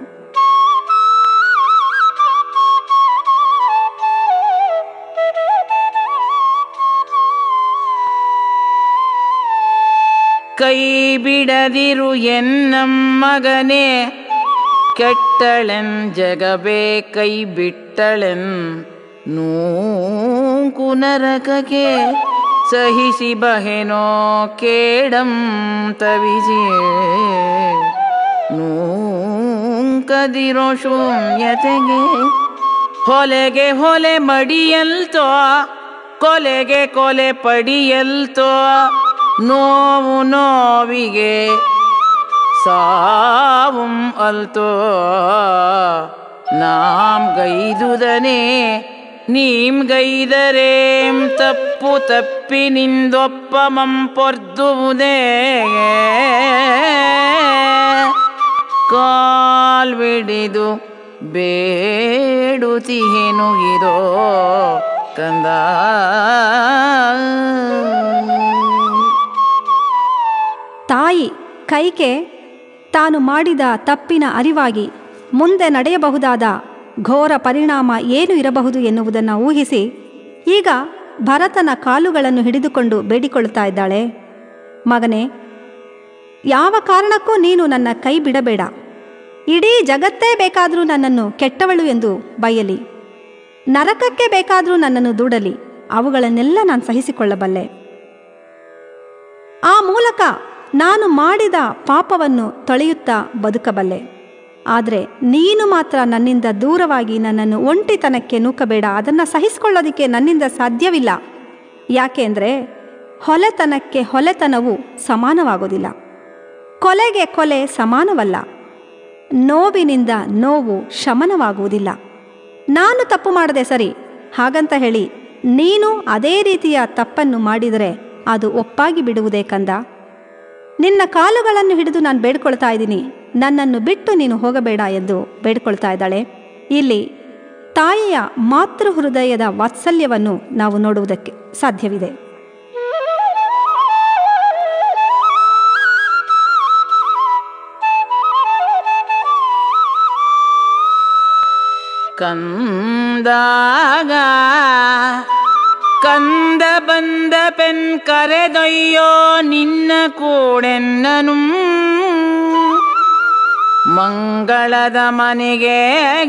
ಕೈ ಬಿಡದಿರು ಎನ್ನಮ್ಮಗನೇ ಕೆಟ್ಟಳೆನ್ ಜಗಬೇ ಕೈ ಬಿಟ್ಟಳೆನ್ ನೂಕು ನರಕಕ್ಕೆ ಸಹಿಸಿ ಬಹೆನೋ ಕೇಡಂ ತವಿಜೆ ನೂಕದಿರೋ ಶೂನ್ಯತೆಗೆ ಹೊಲೆಗೆ ಹೊಲೆ ಮಡಿಯಲ್ತೋ ಕೊಲೆಗೆ ಕೊಲೆ ಪಡಿಯಲ್ತೋ ನೋವು ನೋವಿಗೆ ಸಾವುಂ ಅಲ್ತೋ ನಾಂ ಗೈದುದನೆ ನೀಂ ಗೈದರೇಂ ತಪ್ಪು ತಪ್ಪಿ ನಿಂದೊಪ್ಪಮಂ ಪೊರ್ದುವುದೇ ಕಾಲ್ ಬಿಡಿದು ಬೇಡುತಿಹೇನು ಇದೋ ಕಂದ ತಾಯಿ ಕೈಕೆ ತಾನು ಮಾಡಿದ ತಪ್ಪಿನ ಅರಿವಾಗಿ ಮುಂದೆ ನಡೆಯಬಹುದಾದ ಘೋರ ಪರಿಣಾಮ ಏನು ಇರಬಹುದು ಎನ್ನುವುದನ್ನು ಊಹಿಸಿ ಈಗ ಭರತನ ಕಾಲುಗಳನ್ನು ಹಿಡಿದುಕೊಂಡು ಬೇಡಿಕೊಳ್ಳುತ್ತಾ ಇದ್ದಾಳೆ ಮಗನೇ ಯಾವ ಕಾರಣಕ್ಕೂ ನೀನು ನನ್ನ ಕೈ ಬಿಡಬೇಡ ಇಡೀ ಜಗತ್ತೇ ಬೇಕಾದರೂ ನನ್ನನ್ನು ಕೆಟ್ಟವಳು ಎಂದು ಬೈಯಲಿ ನರಕಕ್ಕೆ ಬೇಕಾದರೂ ನನ್ನನ್ನು ದೂಡಲಿ ಅವುಗಳನ್ನೆಲ್ಲ ನಾನು ಸಹಿಸಿಕೊಳ್ಳಬಲ್ಲೆ ಆ ಮೂಲಕ ನಾನು ಮಾಡಿದ ಪಾಪವನ್ನು ತೊಳೆಯುತ್ತಾ ಬದುಕಬಲ್ಲೆ ಆದರೆ ನೀನು ಮಾತ್ರ ನನ್ನಿಂದ ದೂರವಾಗಿ ನನ್ನನ್ನು ಒಂಟಿತನಕ್ಕೆ ನೂಕಬೇಡ ಅದನ್ನು ಸಹಿಸಿಕೊಳ್ಳೋದಕ್ಕೆ ನನ್ನಿಂದ ಸಾಧ್ಯವಿಲ್ಲ ಯಾಕೆಂದರೆ ಹೊಲೆತನಕ್ಕೆ ಹೊಲೆತನವು ಸಮಾನವಾಗೋದಿಲ್ಲ ಕೊಲೆಗೆ ಕೊಲೆ ಸಮಾನವಲ್ಲ ನೋವಿನಿಂದ ನೋವು ಶಮನವಾಗುವುದಿಲ್ಲ ನಾನು ತಪ್ಪು ಮಾಡದೆ ಸರಿ ಹಾಗಂತ ಹೇಳಿ ನೀನು ಅದೇ ರೀತಿಯ ತಪ್ಪನ್ನು ಮಾಡಿದರೆ ಅದು ಒಪ್ಪಾಗಿ ಬಿಡುವುದೇ ಕಂದ ನಿನ್ನ ಕಾಲುಗಳನ್ನು ಹಿಡಿದು ನಾನು ಬೇಡ್ಕೊಳ್ತಾ ಇದ್ದೀನಿ ನನ್ನನ್ನು ಬಿಟ್ಟು ನೀನು ಹೋಗಬೇಡ ಎಂದು ಬೇಡ್ಕೊಳ್ತಾ ಇದ್ದಾಳೆ ಇಲ್ಲಿ ತಾಯಿಯ ಮಾತೃ ಹೃದಯದ ವಾತ್ಸಲ್ಯವನ್ನು ನಾವು ನೋಡುವುದಕ್ಕೆ ಸಾಧ್ಯವಿದೆ ಕಂದಾಗ ಕಂದ ಬಂದ ಪೆನ್ ಕರೆದೊಯ್ಯೋ ನಿನ್ನ ಕೂಡೆನ್ನನು ಮಂಗಳದ ಮನೆಗೆ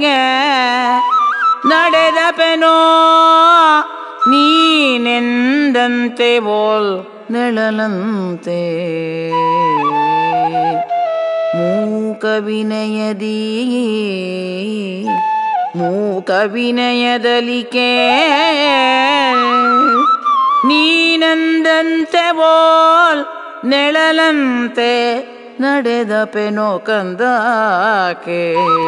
ನಡೆದ ಪೆನೋ ನೀನೆಂದಂತೆ ಓಲ್ ನೆಳಲಂತೆ ಮೂಕ ವಿನಯದೀ ಮೂಕ ವಿನಯದಲಿಕೆ ನೀನಂದಂತೆ ಬೋಲ್ ನೆಳಲಂತೆ ನಡೆದ ಪೆನೋ ಕಂದಾಕೆ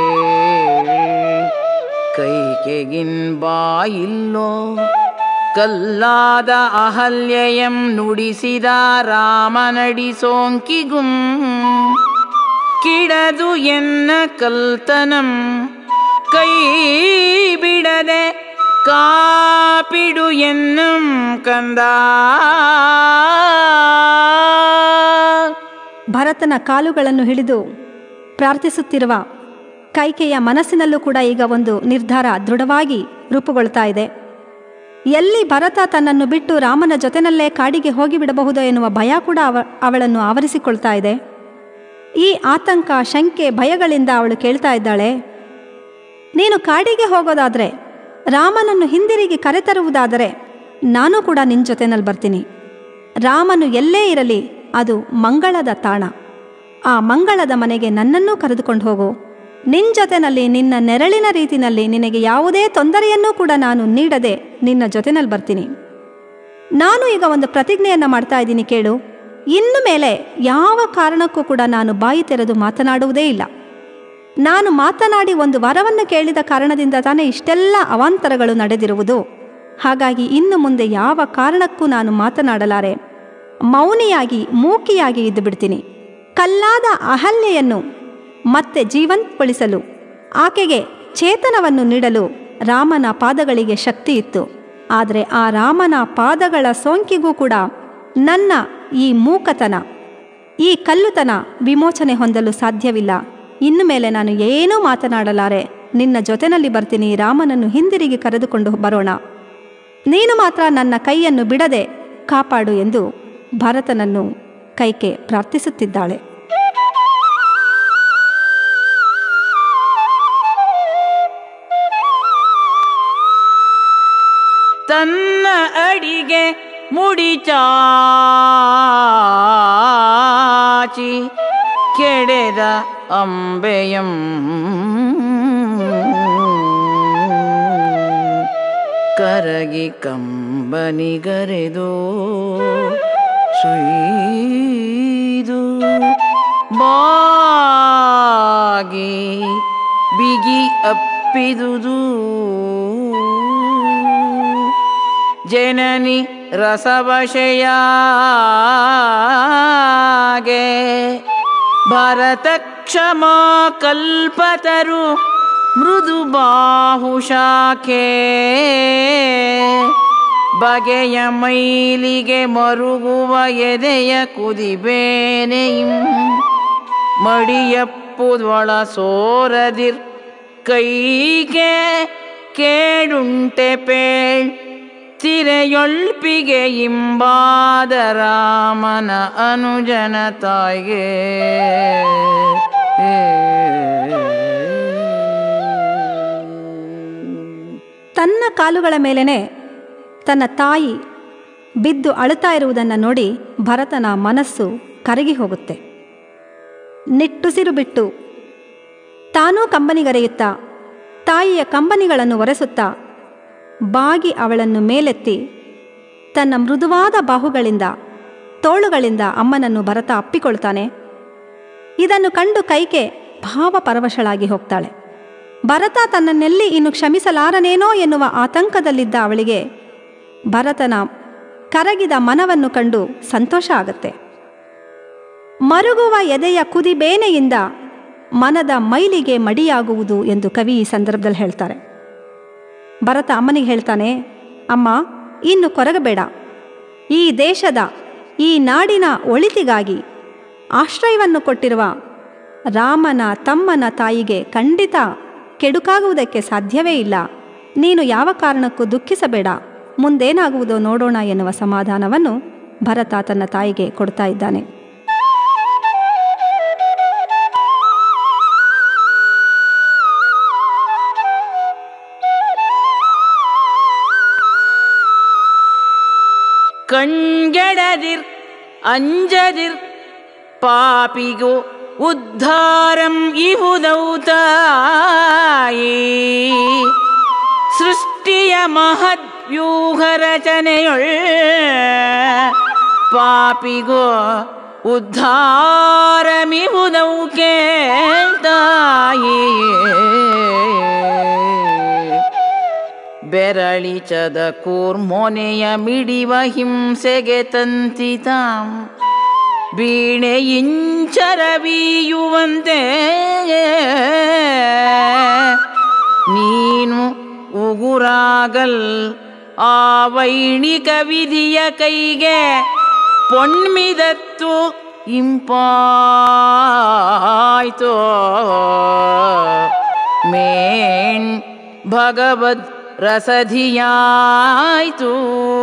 ಕೈಕೆಗಿನ್ ಬಾಯಿಲ್ಲೋ ಕಲ್ಲಾದ ಅಹಲ್ಯಯಂ ನುಡಿಸಿದ ರಾಮನಡಿ ಸೋಂಕಿಗುಂ ಕಿಡದು ಎನ್ನ ಕಲ್ತನಂ ಕೈ ಬಿಡದೆ ಕಾಪಿಡು ಎನ್ನಂ ಕಂದ ಭರತನ ಕಾಲುಗಳನ್ನು ಹಿಡಿದು ಪ್ರಾರ್ಥಿಸುತ್ತಿರುವ ಕೈಕೆಯ ಮನಸ್ಸಿನಲ್ಲೂ ಕೂಡ ಈಗ ಒಂದು ನಿರ್ಧಾರ ದೃಢವಾಗಿ ರೂಪುಗೊಳ್ತಾ ಇದೆ ಎಲ್ಲಿ ಭರತ ತನ್ನನ್ನು ಬಿಟ್ಟು ರಾಮನ ಜೊತೆನಲ್ಲೇ ಕಾಡಿಗೆ ಹೋಗಿಬಿಡಬಹುದೋ ಎನ್ನುವ ಭಯ ಕೂಡ ಅವ ಅವಳನ್ನು ಆವರಿಸಿಕೊಳ್ತಾ ಇದೆ ಈ ಆತಂಕ ಶಂಕೆ ಭಯಗಳಿಂದ ಅವಳು ಕೇಳ್ತಾ ಇದ್ದಾಳೆ ನೀನು ಕಾಡಿಗೆ ಹೋಗೋದಾದರೆ ರಾಮನನ್ನು ಹಿಂದಿರುಗಿ ಕರೆತರುವುದಾದರೆ ನಾನು ಕೂಡ ನಿನ್ನ ಜೊತೆನಲ್ಲಿ ಬರ್ತೀನಿ ರಾಮನು ಎಲ್ಲೇ ಇರಲಿ ಅದು ಮಂಗಳದ ತಾಣ ಆ ಮಂಗಳದ ಮನೆಗೆ ನನ್ನನ್ನೂ ಕರೆದುಕೊಂಡು ಹೋಗು ನಿನ್ನ ಜೊತೆನಲ್ಲಿ ನಿನ್ನ ನೆರಳಿನ ರೀತಿನಲ್ಲಿ ನಿನಗೆ ಯಾವುದೇ ತೊಂದರೆಯನ್ನೂ ಕೂಡ ನಾನು ನೀಡದೆ ನಿನ್ನ ಜೊತೆನಲ್ಲಿ ಬರ್ತೀನಿ ನಾನು ಈಗ ಒಂದು ಪ್ರತಿಜ್ಞೆಯನ್ನು ಮಾಡ್ತಾ ಇದ್ದೀನಿ ಕೇಳು ಇನ್ನು ಮೇಲೆ ಯಾವ ಕಾರಣಕ್ಕೂ ಕೂಡ ನಾನು ಬಾಯಿ ತೆರೆದು ಮಾತನಾಡುವುದೇ ಇಲ್ಲ ನಾನು ಮಾತನಾಡಿ ಒಂದು ವರವನ್ನು ಕೇಳಿದ ಕಾರಣದಿಂದ ತಾನೇ ಇಷ್ಟೆಲ್ಲ ಅವಾಂತರಗಳು ನಡೆದಿರುವುದು ಹಾಗಾಗಿ ಇನ್ನು ಮುಂದೆ ಯಾವ ಕಾರಣಕ್ಕೂ ನಾನು ಮಾತನಾಡಲಾರೆ ಮೌನಿಯಾಗಿ ಮೂಕಿಯಾಗಿ ಇದ್ದು ಬಿಡ್ತೀನಿ ಕಲ್ಲಾದ ಅಹಲ್ಯೆಯನ್ನು ಮತ್ತೆ ಜೀವಂತಗೊಳಿಸಲು ಆಕೆಗೆ ಚೇತನವನ್ನು ನೀಡಲು ರಾಮನ ಪಾದಗಳಿಗೆ ಶಕ್ತಿ ಇತ್ತು ಆದರೆ ಆ ರಾಮನ ಪಾದಗಳ ಸೋಂಕಿಗೂ ಕೂಡ ನನ್ನ ಈ ಮೂಕತನ ಈ ಕಲ್ಲುತನ ವಿಮೋಚನೆ ಹೊಂದಲು ಸಾಧ್ಯವಿಲ್ಲ ಇನ್ನು ಮೇಲೆ ನಾನು ಏನೂ ಮಾತನಾಡಲಾರೆ ನಿನ್ನ ಜೊತೆನಲ್ಲಿ ಬರ್ತೀನಿ ರಾಮನನ್ನು ಹಿಂದಿರುಗಿ ಕರೆದುಕೊಂಡು ಬರೋಣ ನೀನು ಮಾತ್ರ ನನ್ನ ಕೈಯನ್ನು ಬಿಡದೆ ಕಾಪಾಡು ಎಂದು ಭರತನನ್ನು ಕೈಕೆ ಪ್ರಾರ್ಥಿಸುತ್ತಿದ್ದಾಳೆ ತನ್ನ ಅಡಿಗೆ ಮುಡಿ ಚಾಚಿ ಕೆಡೆದ ಅಂಬೆಯಂ ಕರಗಿ ಕಂಬನಿಗರೆದು ಸುಯ್ದು ಬಾಗಿ ಬಿಗಿ ಅಪ್ಪಿದುದು ಜನನಿ ರಸವಶಯಾಗೆ ಭರತ ಕ್ಷಮಾ ಕಲ್ಪತರು ಮೃದು ಬಾಹುಶಾಖೆ ಬಗೆಯ ಮೈಲಿಗೆ ಮರುಗುವ ಎದೆಯ ಕುದಿಬೇನೆಯಿಂ ಮಡಿಯಪ್ಪುದೊಳ ಸೋರದಿರ್ ಕೈಗೆ ಕೇಡುಂಟೆ ಪೇಳ್ ತಿರೆಯೊಳ್ಪಿಗೆ ಇಂಬಾದ ರಾಮನ ಅನುಜನ ತಾಯಿಗೆ ತನ್ನ ಕಾಲುಗಳ ಮೇಲೇನೆ ತನ್ನ ತಾಯಿ ಬಿದ್ದು ಅಳುತ್ತಾ ಇರುವುದನ್ನು ನೋಡಿ ಭರತನ ಮನಸ್ಸು ಕರಗಿ ಹೋಗುತ್ತೆ ನಿಟ್ಟುಸಿರು ಬಿಟ್ಟು ತಾನೂ ಕಂಬನಿಗರೆಯುತ್ತಾ ತಾಯಿಯ ಕಂಬನಿಗಳನ್ನು ಒರೆಸುತ್ತಾ ಬಾಗಿ ಅವಳನ್ನು ಮೇಲೆತ್ತಿ ತನ್ನ ಮೃದುವಾದ ಬಾಹುಗಳಿಂದ ತೋಳುಗಳಿಂದ ಅಮ್ಮನನ್ನು ಭರತ ಅಪ್ಪಿಕೊಳ್ತಾನೆ ಇದನ್ನು ಕಂಡು ಕೈಕೆ ಭಾವಪರವಶಳಾಗಿ ಹೋಗ್ತಾಳೆ ಭರತ ತನ್ನನ್ನೆಲ್ಲಿ ಇನ್ನು ಕ್ಷಮಿಸಲಾರನೇನೋ ಎನ್ನುವ ಆತಂಕದಲ್ಲಿದ್ದ ಅವಳಿಗೆ ಭರತನ ಕರಗಿದ ಮನವನ್ನು ಕಂಡು ಸಂತೋಷ ಆಗತ್ತೆ ಮರುಗುವ ಎದೆಯ ಕುದಿಬೇನೆಯಿಂದ ಮನದ ಮೈಲಿಗೆ ಮಡಿಯಾಗುವುದು ಎಂದು ಕವಿ ಈ ಸಂದರ್ಭದಲ್ಲಿ ಹೇಳ್ತಾರೆ ಭರತ ಅಮ್ಮನಿಗೆ ಹೇಳ್ತಾನೆ ಅಮ್ಮ ಇನ್ನು ಕೊರಗಬೇಡ ಈ ದೇಶದ ಈ ನಾಡಿನ ಒಳಿತಿಗಾಗಿ ಆಶ್ರಯವನ್ನು ಕೊಟ್ಟಿರುವ ರಾಮನ ತಮ್ಮನ ತಾಯಿಗೆ ಖಂಡಿತ ಕೆಡುಕಾಗುವುದಕ್ಕೆ ಸಾಧ್ಯವೇ ಇಲ್ಲ ನೀನು ಯಾವ ಕಾರಣಕ್ಕೂ ದುಃಖಿಸಬೇಡ ಮುಂದೇನಾಗುವುದೋ ನೋಡೋಣ ಎನ್ನುವ ಸಮಾಧಾನವನ್ನು ಭರತ ತನ್ನ ತಾಯಿಗೆ ಕೊಡ್ತಾ ಇದ್ದಾನೆ കൺകടതിർ അഞ്ചതിർ പാപികു ഉദ്ധാരം ഇഹുദൗതായി സൃഷ്ടിയ മഹദ്വ്യൂഹരചനയൊൾ പാപികു ഉദ്ധാരമിഹുദൗ കേൾതായി ಬೆರಳಿಚದ ಕೂರ್ಮೊನೆಯ ಮಿಡಿವ ಹಿಂಸೆಗೆ ತಂತಿತಾಂ ವೀಣೆ ಇಂಚರವೀಯುವಂತೆ ನೀನು ಉಗುರಾಗಲ್ ಆ ವೈಣಿಕ ವಿಧಿಯ ಕೈಗೆ ಪೊಣ್ಮಿದತ್ತು ಇಂಪಾಯ್ತೋ ಮೇಣ್ ಭಗವದ್ ರಸಧಿಯಾಯಿತು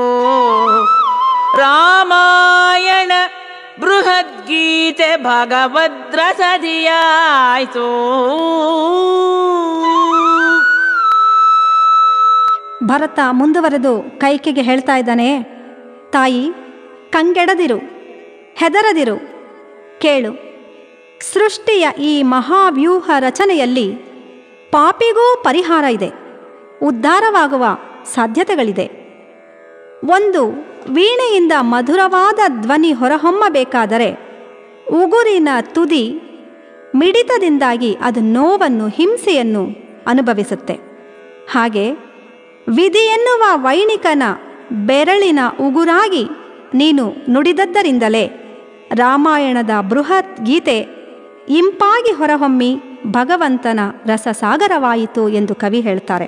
ರಾಮಾಯಣ ಬೃಹದ್ಗೀತೆ ಭಗವದ್ರಸಧಿಯಾಯಿತು ಭರತ ಮುಂದುವರೆದು ಕೈಕೆಗೆ ಹೇಳ್ತಾ ಇದ್ದಾನೆ ತಾಯಿ ಕಂಗೆಡದಿರು ಹೆದರದಿರು ಕೇಳು ಸೃಷ್ಟಿಯ ಈ ಮಹಾವ್ಯೂಹ ರಚನೆಯಲ್ಲಿ ಪಾಪಿಗೂ ಪರಿಹಾರ ಇದೆ ಉದ್ಧಾರವಾಗುವ ಸಾಧ್ಯತೆಗಳಿದೆ ಒಂದು ವೀಣೆಯಿಂದ ಮಧುರವಾದ ಧ್ವನಿ ಹೊರಹೊಮ್ಮಬೇಕಾದರೆ ಉಗುರಿನ ತುದಿ ಮಿಡಿತದಿಂದಾಗಿ ಅದು ನೋವನ್ನು ಹಿಂಸೆಯನ್ನು ಅನುಭವಿಸುತ್ತೆ ಹಾಗೆ ವಿಧಿ ಎನ್ನುವ ವೈಣಿಕನ ಬೆರಳಿನ ಉಗುರಾಗಿ ನೀನು ನುಡಿದದ್ದರಿಂದಲೇ ರಾಮಾಯಣದ ಬೃಹತ್ ಗೀತೆ ಇಂಪಾಗಿ ಹೊರಹೊಮ್ಮಿ ಭಗವಂತನ ರಸಸಾಗರವಾಯಿತು ಎಂದು ಕವಿ ಹೇಳ್ತಾರೆ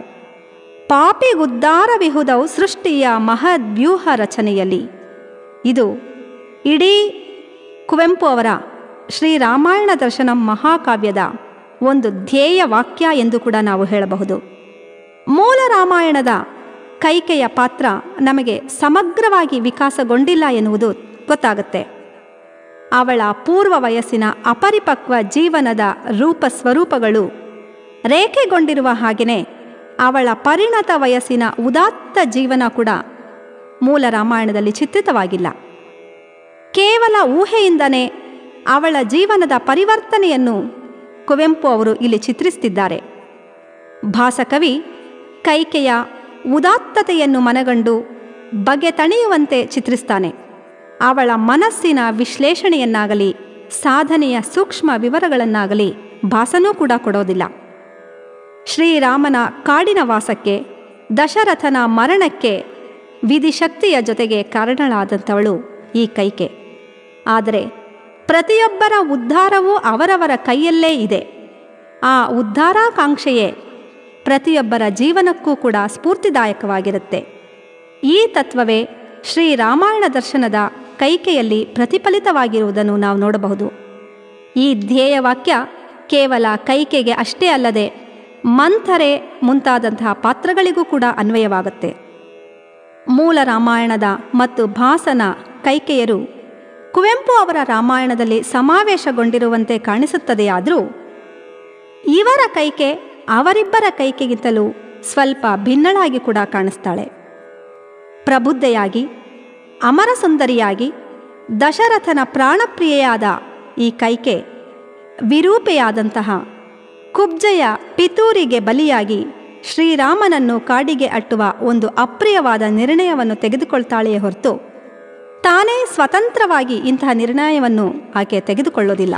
ಪಾಪಿಗುದ್ದಾರವಿಹುದವು ಸೃಷ್ಟಿಯ ಮಹದ್ವ್ಯೂಹ ರಚನೆಯಲ್ಲಿ ಇದು ಇಡೀ ಕುವೆಂಪು ಅವರ ಶ್ರೀರಾಮಾಯಣ ದರ್ಶನಂ ಮಹಾಕಾವ್ಯದ ಒಂದು ಧ್ಯೇಯ ವಾಕ್ಯ ಎಂದು ಕೂಡ ನಾವು ಹೇಳಬಹುದು ಮೂಲ ರಾಮಾಯಣದ ಕೈಕೆಯ ಪಾತ್ರ ನಮಗೆ ಸಮಗ್ರವಾಗಿ ವಿಕಾಸಗೊಂಡಿಲ್ಲ ಎನ್ನುವುದು ಗೊತ್ತಾಗುತ್ತೆ ಅವಳ ಪೂರ್ವ ವಯಸ್ಸಿನ ಅಪರಿಪಕ್ವ ಜೀವನದ ರೂಪ ಸ್ವರೂಪಗಳು ರೇಖೆಗೊಂಡಿರುವ ಹಾಗೆಯೇ ಅವಳ ಪರಿಣತ ವಯಸ್ಸಿನ ಉದಾತ್ತ ಜೀವನ ಕೂಡ ಮೂಲ ರಾಮಾಯಣದಲ್ಲಿ ಚಿತ್ರಿತವಾಗಿಲ್ಲ ಕೇವಲ ಊಹೆಯಿಂದನೇ ಅವಳ ಜೀವನದ ಪರಿವರ್ತನೆಯನ್ನು ಕುವೆಂಪು ಅವರು ಇಲ್ಲಿ ಚಿತ್ರಿಸುತ್ತಿದ್ದಾರೆ ಭಾಸಕವಿ ಕೈಕೆಯ ಉದಾತ್ತತೆಯನ್ನು ಮನಗಂಡು ಬಗೆ ತಣಿಯುವಂತೆ ಚಿತ್ರಿಸ್ತಾನೆ ಅವಳ ಮನಸ್ಸಿನ ವಿಶ್ಲೇಷಣೆಯನ್ನಾಗಲಿ ಸಾಧನೆಯ ಸೂಕ್ಷ್ಮ ವಿವರಗಳನ್ನಾಗಲಿ ಭಾಸನೂ ಕೂಡ ಕೊಡೋದಿಲ್ಲ ಶ್ರೀರಾಮನ ಕಾಡಿನ ವಾಸಕ್ಕೆ ದಶರಥನ ಮರಣಕ್ಕೆ ವಿಧಿಶಕ್ತಿಯ ಜೊತೆಗೆ ಕಾರಣಳಾದಂಥವಳು ಈ ಕೈಕೆ ಆದರೆ ಪ್ರತಿಯೊಬ್ಬರ ಉದ್ಧಾರವೂ ಅವರವರ ಕೈಯಲ್ಲೇ ಇದೆ ಆ ಉದ್ಧಾರಾಕಾಂಕ್ಷೆಯೇ ಪ್ರತಿಯೊಬ್ಬರ ಜೀವನಕ್ಕೂ ಕೂಡ ಸ್ಫೂರ್ತಿದಾಯಕವಾಗಿರುತ್ತೆ ಈ ತತ್ವವೇ ಶ್ರೀರಾಮಾಯಣ ದರ್ಶನದ ಕೈಕೆಯಲ್ಲಿ ಪ್ರತಿಫಲಿತವಾಗಿರುವುದನ್ನು ನಾವು ನೋಡಬಹುದು ಈ ಧ್ಯೇಯ ವಾಕ್ಯ ಕೇವಲ ಕೈಕೆಗೆ ಅಷ್ಟೇ ಅಲ್ಲದೆ ಮಂಥರೆ ಮುಂತಾದಂತಹ ಪಾತ್ರಗಳಿಗೂ ಕೂಡ ಅನ್ವಯವಾಗುತ್ತೆ ಮೂಲ ರಾಮಾಯಣದ ಮತ್ತು ಭಾಸನ ಕೈಕೆಯರು ಕುವೆಂಪು ಅವರ ರಾಮಾಯಣದಲ್ಲಿ ಸಮಾವೇಶಗೊಂಡಿರುವಂತೆ ಕಾಣಿಸುತ್ತದೆಯಾದರೂ ಇವರ ಕೈಕೆ ಅವರಿಬ್ಬರ ಕೈಕೆಗಿಂತಲೂ ಸ್ವಲ್ಪ ಭಿನ್ನಳಾಗಿ ಕೂಡ ಕಾಣಿಸ್ತಾಳೆ ಪ್ರಬುದ್ಧೆಯಾಗಿ ಅಮರಸುಂದರಿಯಾಗಿ ದಶರಥನ ಪ್ರಾಣಪ್ರಿಯೆಯಾದ ಈ ಕೈಕೆ ವಿರೂಪೆಯಾದಂತಹ ಕುಬ್ಜೆಯ ಪಿತೂರಿಗೆ ಬಲಿಯಾಗಿ ಶ್ರೀರಾಮನನ್ನು ಕಾಡಿಗೆ ಅಟ್ಟುವ ಒಂದು ಅಪ್ರಿಯವಾದ ನಿರ್ಣಯವನ್ನು ತೆಗೆದುಕೊಳ್ತಾಳೆಯೇ ಹೊರತು ತಾನೇ ಸ್ವತಂತ್ರವಾಗಿ ಇಂತಹ ನಿರ್ಣಯವನ್ನು ಆಕೆ ತೆಗೆದುಕೊಳ್ಳೋದಿಲ್ಲ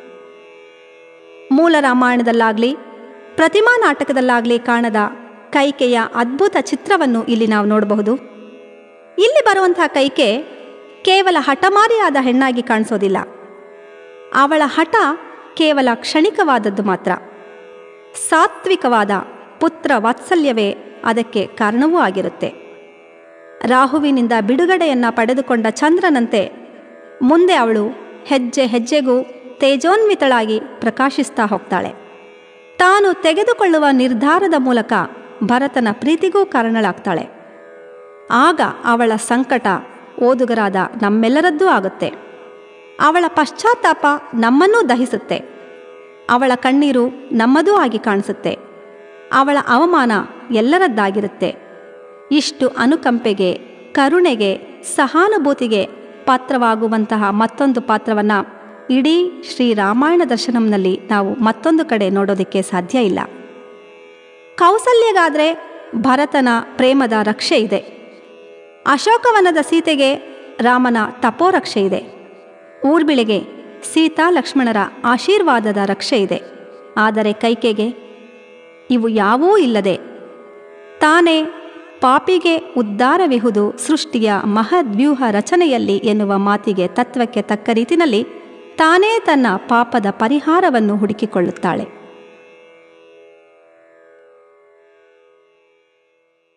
ಮೂಲ ರಾಮಾಯಣದಲ್ಲಾಗಲಿ ಪ್ರತಿಮಾ ನಾಟಕದಲ್ಲಾಗಲಿ ಕಾಣದ ಕೈಕೆಯ ಅದ್ಭುತ ಚಿತ್ರವನ್ನು ಇಲ್ಲಿ ನಾವು ನೋಡಬಹುದು ಇಲ್ಲಿ ಬರುವಂತಹ ಕೈಕೆ ಕೇವಲ ಹಠಮಾರಿಯಾದ ಹೆಣ್ಣಾಗಿ ಕಾಣಿಸೋದಿಲ್ಲ ಅವಳ ಹಠ ಕೇವಲ ಕ್ಷಣಿಕವಾದದ್ದು ಮಾತ್ರ ಸಾತ್ವಿಕವಾದ ಪುತ್ರ ವಾತ್ಸಲ್ಯವೇ ಅದಕ್ಕೆ ಕಾರಣವೂ ಆಗಿರುತ್ತೆ ರಾಹುವಿನಿಂದ ಬಿಡುಗಡೆಯನ್ನು ಪಡೆದುಕೊಂಡ ಚಂದ್ರನಂತೆ ಮುಂದೆ ಅವಳು ಹೆಜ್ಜೆ ಹೆಜ್ಜೆಗೂ ತೇಜೋನ್ವಿತಳಾಗಿ ಪ್ರಕಾಶಿಸ್ತಾ ಹೋಗ್ತಾಳೆ ತಾನು ತೆಗೆದುಕೊಳ್ಳುವ ನಿರ್ಧಾರದ ಮೂಲಕ ಭರತನ ಪ್ರೀತಿಗೂ ಕಾರಣಳಾಗ್ತಾಳೆ ಆಗ ಅವಳ ಸಂಕಟ ಓದುಗರಾದ ನಮ್ಮೆಲ್ಲರದ್ದೂ ಆಗುತ್ತೆ ಅವಳ ಪಶ್ಚಾತ್ತಾಪ ನಮ್ಮನ್ನೂ ದಹಿಸುತ್ತೆ ಅವಳ ಕಣ್ಣೀರು ನಮ್ಮದೂ ಆಗಿ ಕಾಣಿಸುತ್ತೆ ಅವಳ ಅವಮಾನ ಎಲ್ಲರದ್ದಾಗಿರುತ್ತೆ ಇಷ್ಟು ಅನುಕಂಪೆಗೆ ಕರುಣೆಗೆ ಸಹಾನುಭೂತಿಗೆ ಪಾತ್ರವಾಗುವಂತಹ ಮತ್ತೊಂದು ಪಾತ್ರವನ್ನು ಇಡೀ ಶ್ರೀ ರಾಮಾಯಣ ದರ್ಶನಂನಲ್ಲಿ ನಾವು ಮತ್ತೊಂದು ಕಡೆ ನೋಡೋದಕ್ಕೆ ಸಾಧ್ಯ ಇಲ್ಲ ಕೌಸಲ್ಯಗಾದರೆ ಭರತನ ಪ್ರೇಮದ ರಕ್ಷೆ ಇದೆ ಅಶೋಕವನದ ಸೀತೆಗೆ ರಾಮನ ತಪೋರಕ್ಷೆ ಇದೆ ಊರ್ಬಿಳೆಗೆ ಸೀತಾ ಲಕ್ಷ್ಮಣರ ಆಶೀರ್ವಾದದ ರಕ್ಷೆ ಇದೆ ಆದರೆ ಕೈಕೆಗೆ ಇವು ಯಾವೂ ಇಲ್ಲದೆ ತಾನೇ ಪಾಪಿಗೆ ಉದ್ಧಾರವಿಹುದು ಸೃಷ್ಟಿಯ ಮಹದ್ವ್ಯೂಹ ರಚನೆಯಲ್ಲಿ ಎನ್ನುವ ಮಾತಿಗೆ ತತ್ವಕ್ಕೆ ತಕ್ಕ ರೀತಿನಲ್ಲಿ ತಾನೇ ತನ್ನ ಪಾಪದ ಪರಿಹಾರವನ್ನು ಹುಡುಕಿಕೊಳ್ಳುತ್ತಾಳೆ